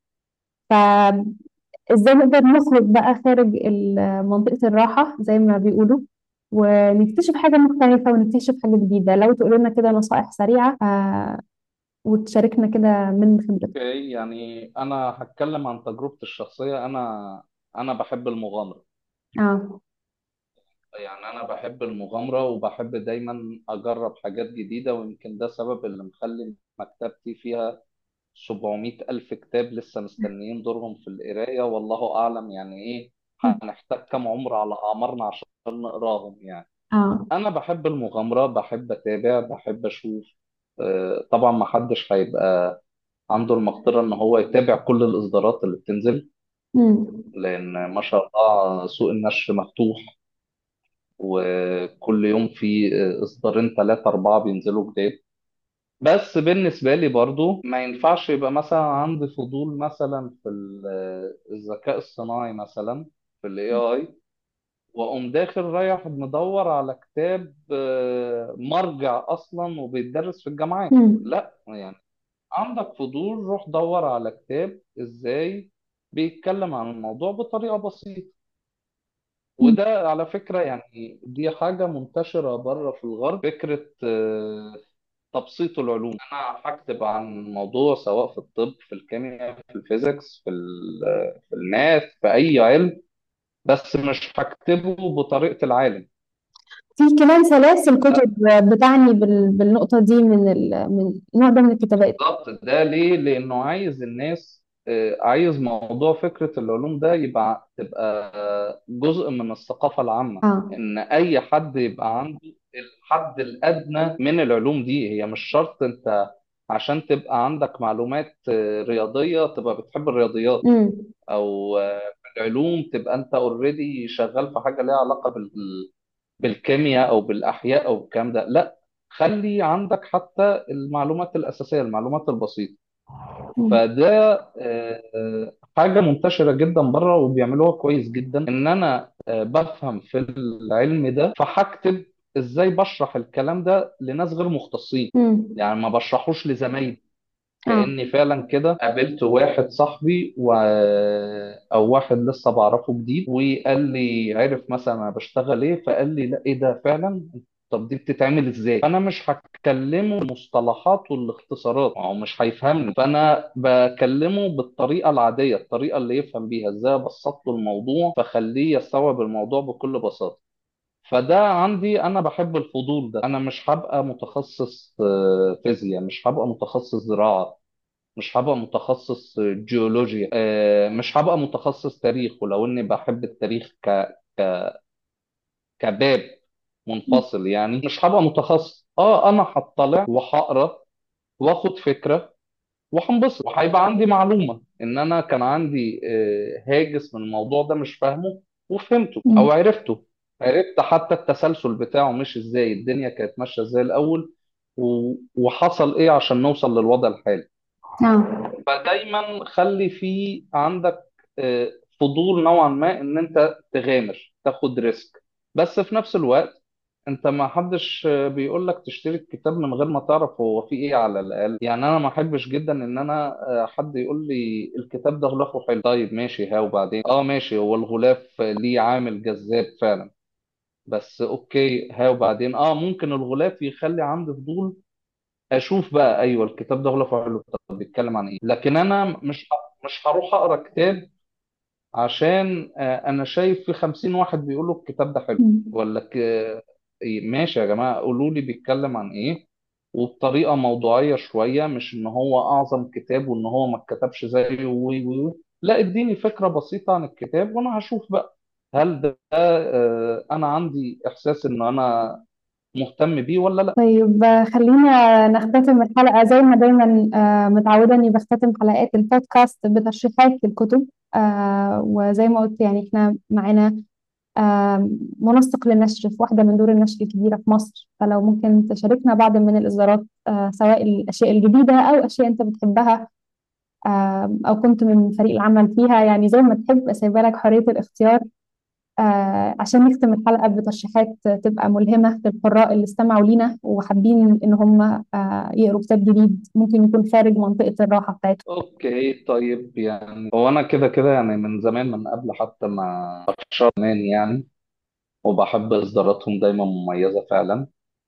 فإزاي نقدر نخرج بقى خارج ال- منطقة الراحة زي ما بيقولوا ونكتشف حاجة مختلفة ونكتشف حاجة جديدة لو تقول لنا كده نصائح سريعة آه، وتشاركنا كده من خبرتك اوكي يعني انا هتكلم عن تجربتي الشخصيه انا انا بحب المغامره اه يعني انا بحب المغامره وبحب دايما اجرب حاجات جديده ويمكن ده سبب اللي مخلي مكتبتي فيها 700 الف كتاب لسه مستنيين دورهم في القرايه والله اعلم يعني ايه هنحتاج كام عمر على اعمارنا عشان نقراهم يعني اه انا بحب المغامره بحب اتابع بحب اشوف آه، طبعا ما حدش هيبقى عنده المقدره ان هو يتابع كل الاصدارات اللي بتنزل مم. لان ما شاء الله سوق النشر مفتوح وكل يوم في اصدارين ثلاثة أربعة بينزلوا جداد بس بالنسبة لي برضو ما ينفعش يبقى مثلا عندي فضول مثلا في ال- الذكاء الصناعي مثلا في ال AI وأقوم داخل رايح مدور على كتاب آه، مرجع أصلا وبيتدرس في الجامعات مم. لا يعني عندك فضول روح دور على كتاب إزاي بيتكلم عن الموضوع بطريقة بسيطة مم. وده على فكرة يعني دي حاجة منتشرة بره في الغرب فكرة آه، تبسيط العلوم أنا هكتب عن موضوع سواء في الطب في الكيمياء في الفيزيكس في ال- في الماث في أي علم بس مش هكتبه بطريقة العالم في كمان سلاسل لا كتب بتعني بال- بالنقطة دي من ال... من النوع ده من الكتابات بالظبط ده ليه؟ لأنه عايز الناس آه، عايز موضوع فكرة العلوم ده يبقى تبقى جزء من الثقافة العامة اه إن أي حد يبقى عنده الحد الأدنى من العلوم دي هي مش شرط أنت عشان تبقى عندك معلومات آه، رياضية تبقى بتحب الرياضيات امم أو آه، في العلوم تبقى انت اوريدي شغال في حاجه ليها علاقه بال بالكيمياء او بالاحياء او الكلام ده لا خلي عندك حتى المعلومات الاساسيه المعلومات البسيطه مم. فده آه، حاجه منتشره جدا بره وبيعملوها كويس جدا ان انا آه، بفهم في العلم ده فهكتب ازاي بشرح الكلام ده لناس غير مختصين مم. يعني ما بشرحوش لزمايلي اه كأني فعلا كده قابلت واحد صاحبي و... او واحد لسه بعرفه جديد وقال لي عرف مثلا انا بشتغل ايه فقال لي لا ايه ده فعلا طب دي بتتعمل ازاي فانا مش هكلمه المصطلحات والاختصارات ما هو مش هيفهمني فانا بكلمه بالطريقه العاديه الطريقه اللي يفهم بيها ازاي ابسط له الموضوع فخليه يستوعب الموضوع بكل بساطه فده عندي انا بحب الفضول ده انا مش هبقى متخصص آه، فيزياء مش هبقى متخصص زراعة مش هبقى متخصص جيولوجيا آه، مش هبقى متخصص تاريخ ولو اني بحب التاريخ ك... ك... كباب منفصل يعني مش هبقى متخصص اه انا هطلع وهقرا واخد فكرة وهنبسط وهيبقى عندي معلومة ان انا كان عندي آه، هاجس من الموضوع ده مش فاهمه وفهمته او مم. عرفته عرفت حتى التسلسل بتاعه مش ازاي الدنيا كانت ماشية ازاي الاول و- وحصل ايه عشان نوصل للوضع الحالي اه فدايما خلي في عندك آه، فضول نوعا ما ان انت تغامر تاخد ريسك بس في نفس الوقت انت ما حدش بيقول لك تشتري الكتاب من غير ما تعرف هو فيه ايه على الاقل يعني انا ما احبش جدا ان انا آه، حد يقول لي الكتاب ده غلافه حلو طيب ماشي ها وبعدين اه ماشي هو الغلاف ليه عامل جذاب فعلا بس اوكي ها وبعدين اه ممكن الغلاف يخلي عندي فضول اشوف بقى ايوه الكتاب ده غلافه حلو طب بيتكلم عن ايه لكن انا مش ه- مش هروح اقرا كتاب عشان آه، انا شايف في خمسين واحد بيقولوا الكتاب ده حلو مم. ولا ك... إيه، ماشي يا جماعة قولوا لي بيتكلم عن ايه وبطريقة موضوعية شوية مش ان هو اعظم كتاب وان هو ما اتكتبش زيه وي وي وي. لا اديني فكرة بسيطة عن الكتاب وانا هشوف بقى هل ده آه، انا عندي احساس ان انا مهتم بيه ولا لا طيب آه، خلينا نختتم الحلقة زي ما دايما آه، متعودة إني بختتم حلقات البودكاست بترشيحات للكتب آه، وزي ما قلت يعني إحنا معانا آه، منسق للنشر في واحدة من دور النشر الكبيرة في مصر فلو ممكن تشاركنا بعض من الإصدارات آه، سواء الأشياء الجديدة أو أشياء أنت بتحبها آه، أو كنت من فريق العمل فيها يعني زي ما تحب سايبة لك حرية الاختيار آه عشان نختم الحلقة بترشيحات تبقى ملهمة للقراء اللي استمعوا لينا وحابين إن هم آه يقروا كتاب جديد ممكن يكون خارج منطقة الراحة بتاعتهم اوكي طيب يعني هو انا كده كده يعني من زمان من قبل حتى ما اتشهر زمان يعني وبحب اصداراتهم دايما مميزة فعلا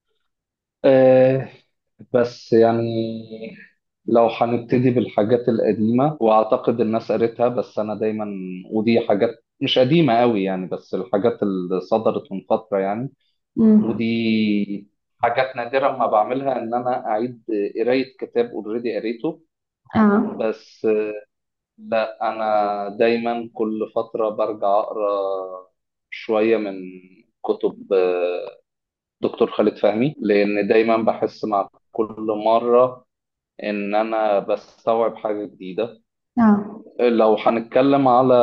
آه بس يعني لو هنبتدي بالحاجات القديمة وأعتقد الناس قريتها بس أنا دايما ودي حاجات مش قديمة قوي يعني بس الحاجات اللي صدرت من فترة يعني مم. ودي حاجات نادرة ما بعملها إن أنا أعيد قراية كتاب أوريدي قريته آه بس آه، لا أنا دايما كل فترة برجع أقرأ شوية من كتب آه، دكتور خالد فهمي لأن دايما بحس مع كل مرة ان انا بستوعب حاجة جديدة آه لو هنتكلم على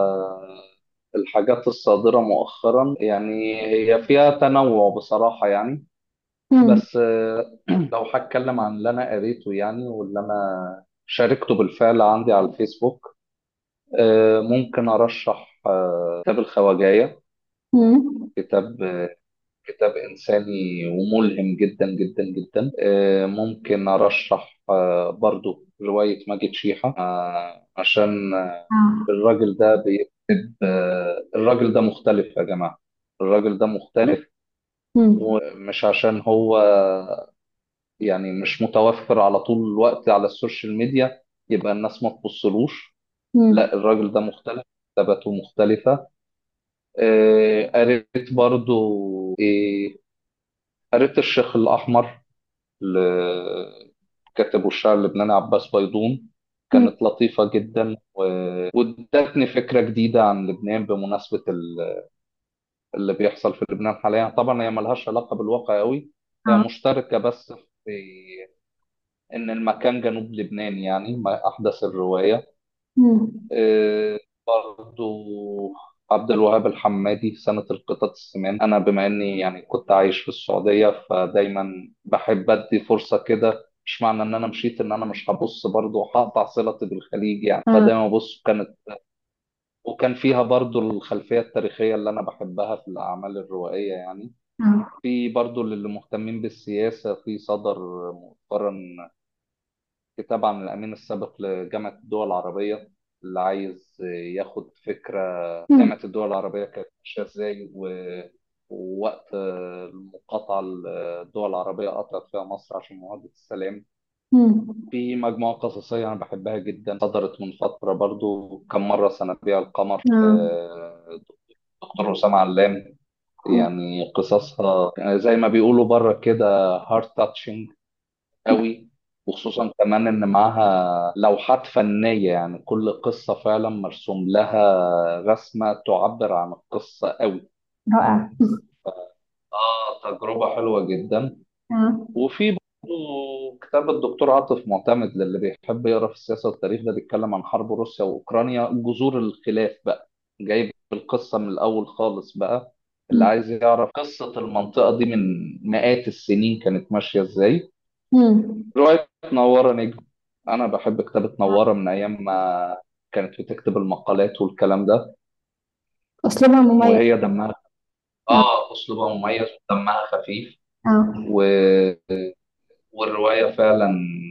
الحاجات الصادرة مؤخرا يعني هي فيها تنوع بصراحة يعني مم. بس آه، لو هتكلم عن اللي انا قريته يعني واللي انا شاركته بالفعل عندي على الفيسبوك آه، ممكن ارشح آه، كتاب الخواجاية مم. كتاب كتاب إنساني وملهم جدا جدا جدا آه، ممكن أرشح آه، برضو رواية ماجد شيحة آه، عشان آه، آه الراجل ده بيكتب آه، الراجل ده مختلف يا جماعة الراجل ده مختلف مم. ومش عشان هو يعني مش متوفر على طول الوقت على السوشيال ميديا يبقى الناس ما تبصلوش مم. لا الراجل ده مختلف كتاباته مختلفة آه، قريت برضو إيه قريت الشيخ الأحمر لكاتب الشعر اللبناني عباس بيضون مم. كانت لطيفة جدا و- وادتني فكرة جديدة عن لبنان بمناسبة ال- اللي بيحصل في لبنان حاليا طبعا هي ملهاش علاقة بالواقع قوي هي آه مشتركة بس في إن المكان جنوب لبنان يعني ما أحدث الرواية مم. آه، برضو عبد الوهاب الحمادي سنة القطط السمان أنا بما إني يعني كنت عايش في السعودية فدايما بحب أدي فرصة كده مش معنى إن أنا مشيت إن أنا مش هبص برضه هقطع صلتي بالخليج يعني مم. فدايما ببص كانت وكان فيها برضه الخلفية التاريخية اللي أنا بحبها في الأعمال الروائية يعني مم. في برضه للي مهتمين بالسياسة في صدر مؤخرا كتاب عن الأمين السابق لجامعة الدول العربية اللي عايز ياخد فكرة مم. جامعة الدول العربية كانت ماشية إزاي و- ووقت المقاطعة الدول العربية قطعت فيها مصر عشان معاهدة السلام مم. في مجموعة قصصية أنا بحبها جدا صدرت من فترة برضو كم مرة سنبيع القمر آه. آه، دكتور أسامة علام يعني قصصها زي ما بيقولوا بره كده هارت تاتشنج قوي وخصوصا كمان ان معاها لوحات فنية يعني كل قصة فعلا مرسوم لها رسمة تعبر عن القصة قوي رائع اه تجربة حلوة جدا آه. وفي برضه كتاب الدكتور عاطف معتمد للي بيحب يقرا في السياسة والتاريخ ده بيتكلم عن حرب روسيا وأوكرانيا جذور الخلاف بقى جايب القصة من الأول خالص بقى اللي مم. عايز يعرف قصة المنطقة دي من مئات السنين كانت ماشية ازاي مم. رواية نوارة نجم أنا بحب كتابة نوارة من أيام ما كانت بتكتب المقالات والكلام ده أسلوبها مميز وهي دمها آه. آه أسلوبها مميز ودمها خفيف آه. و... والرواية فعلا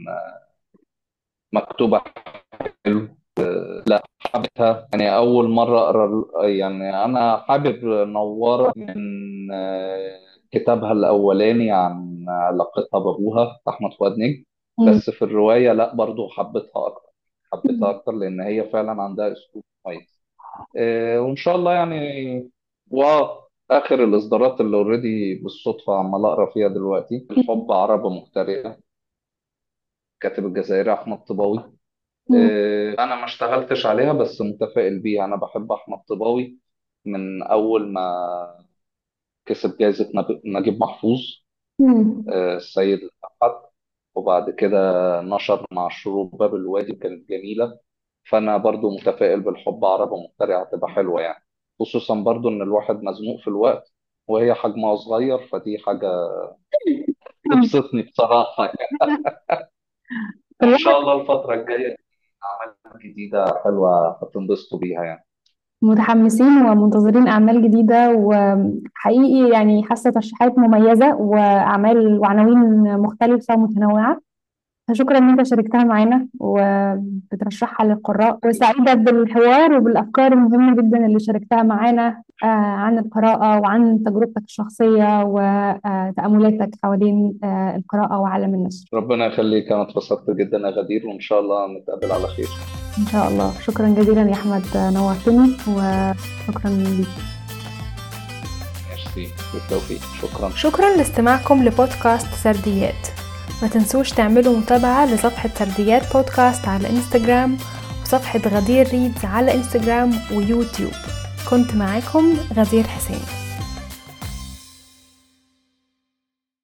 مكتوبة حلو حبيتها يعني أول مرة أقرأ يعني أنا حابب نوارة من آه، كتابها الأولاني عن علاقتها بأبوها أحمد فؤاد نجم مم. بس في الرواية لا برضو حبيتها أكتر حبيتها مم. أكتر لأن هي فعلا عندها أسلوب كويس آه، وإن شاء الله يعني وآخر الإصدارات اللي أوريدي بالصدفة عمال أقرأ فيها دلوقتي الحب عربة مخترعة كاتب الجزائري أحمد طباوي مم. آه، أنا ما اشتغلتش عليها بس متفائل بيها أنا بحب أحمد طباوي من أول ما كسب جائزة نب- نجيب محفوظ مم. آه، السيد الأحد وبعد كده نشر مع شروق باب الوادي كانت جميلة فأنا برضو متفائل بالحب عربة مخترعة هتبقى حلوة يعني خصوصا برضو إن الواحد مزنوق في الوقت وهي حجمها صغير فدي حاجة مم. تبسطني بصراحة يعني. في وإن شاء الوقت الله الفترة الجاية أعمال جديدة حلوة هتنبسطوا بيها يعني متحمسين ومنتظرين أعمال جديدة وحقيقي يعني حاسة ترشيحات مميزة وأعمال وعناوين مختلفة ومتنوعة فشكرا إن أنت شاركتها معانا وبترشحها للقراء وسعيدة بالحوار وبالأفكار المهمة جدا اللي شاركتها معانا آه، عن القراءة وعن تجربتك الشخصية وتأملاتك حوالين آه، القراءة وعالم النشر ربنا يخليك أنا اتبسطت جدا يا غدير وإن شاء الله نتقابل على خير إن شاء الله شكرا جزيلا يا أحمد نورتني وشكرا ليك ميرسي بالتوفيق شكرا شكرا لاستماعكم لبودكاست سرديات ما تنسوش تعملوا متابعة لصفحة سرديات بودكاست على انستغرام وصفحة غدير ريدز على انستغرام ويوتيوب كنت معاكم غدير حسين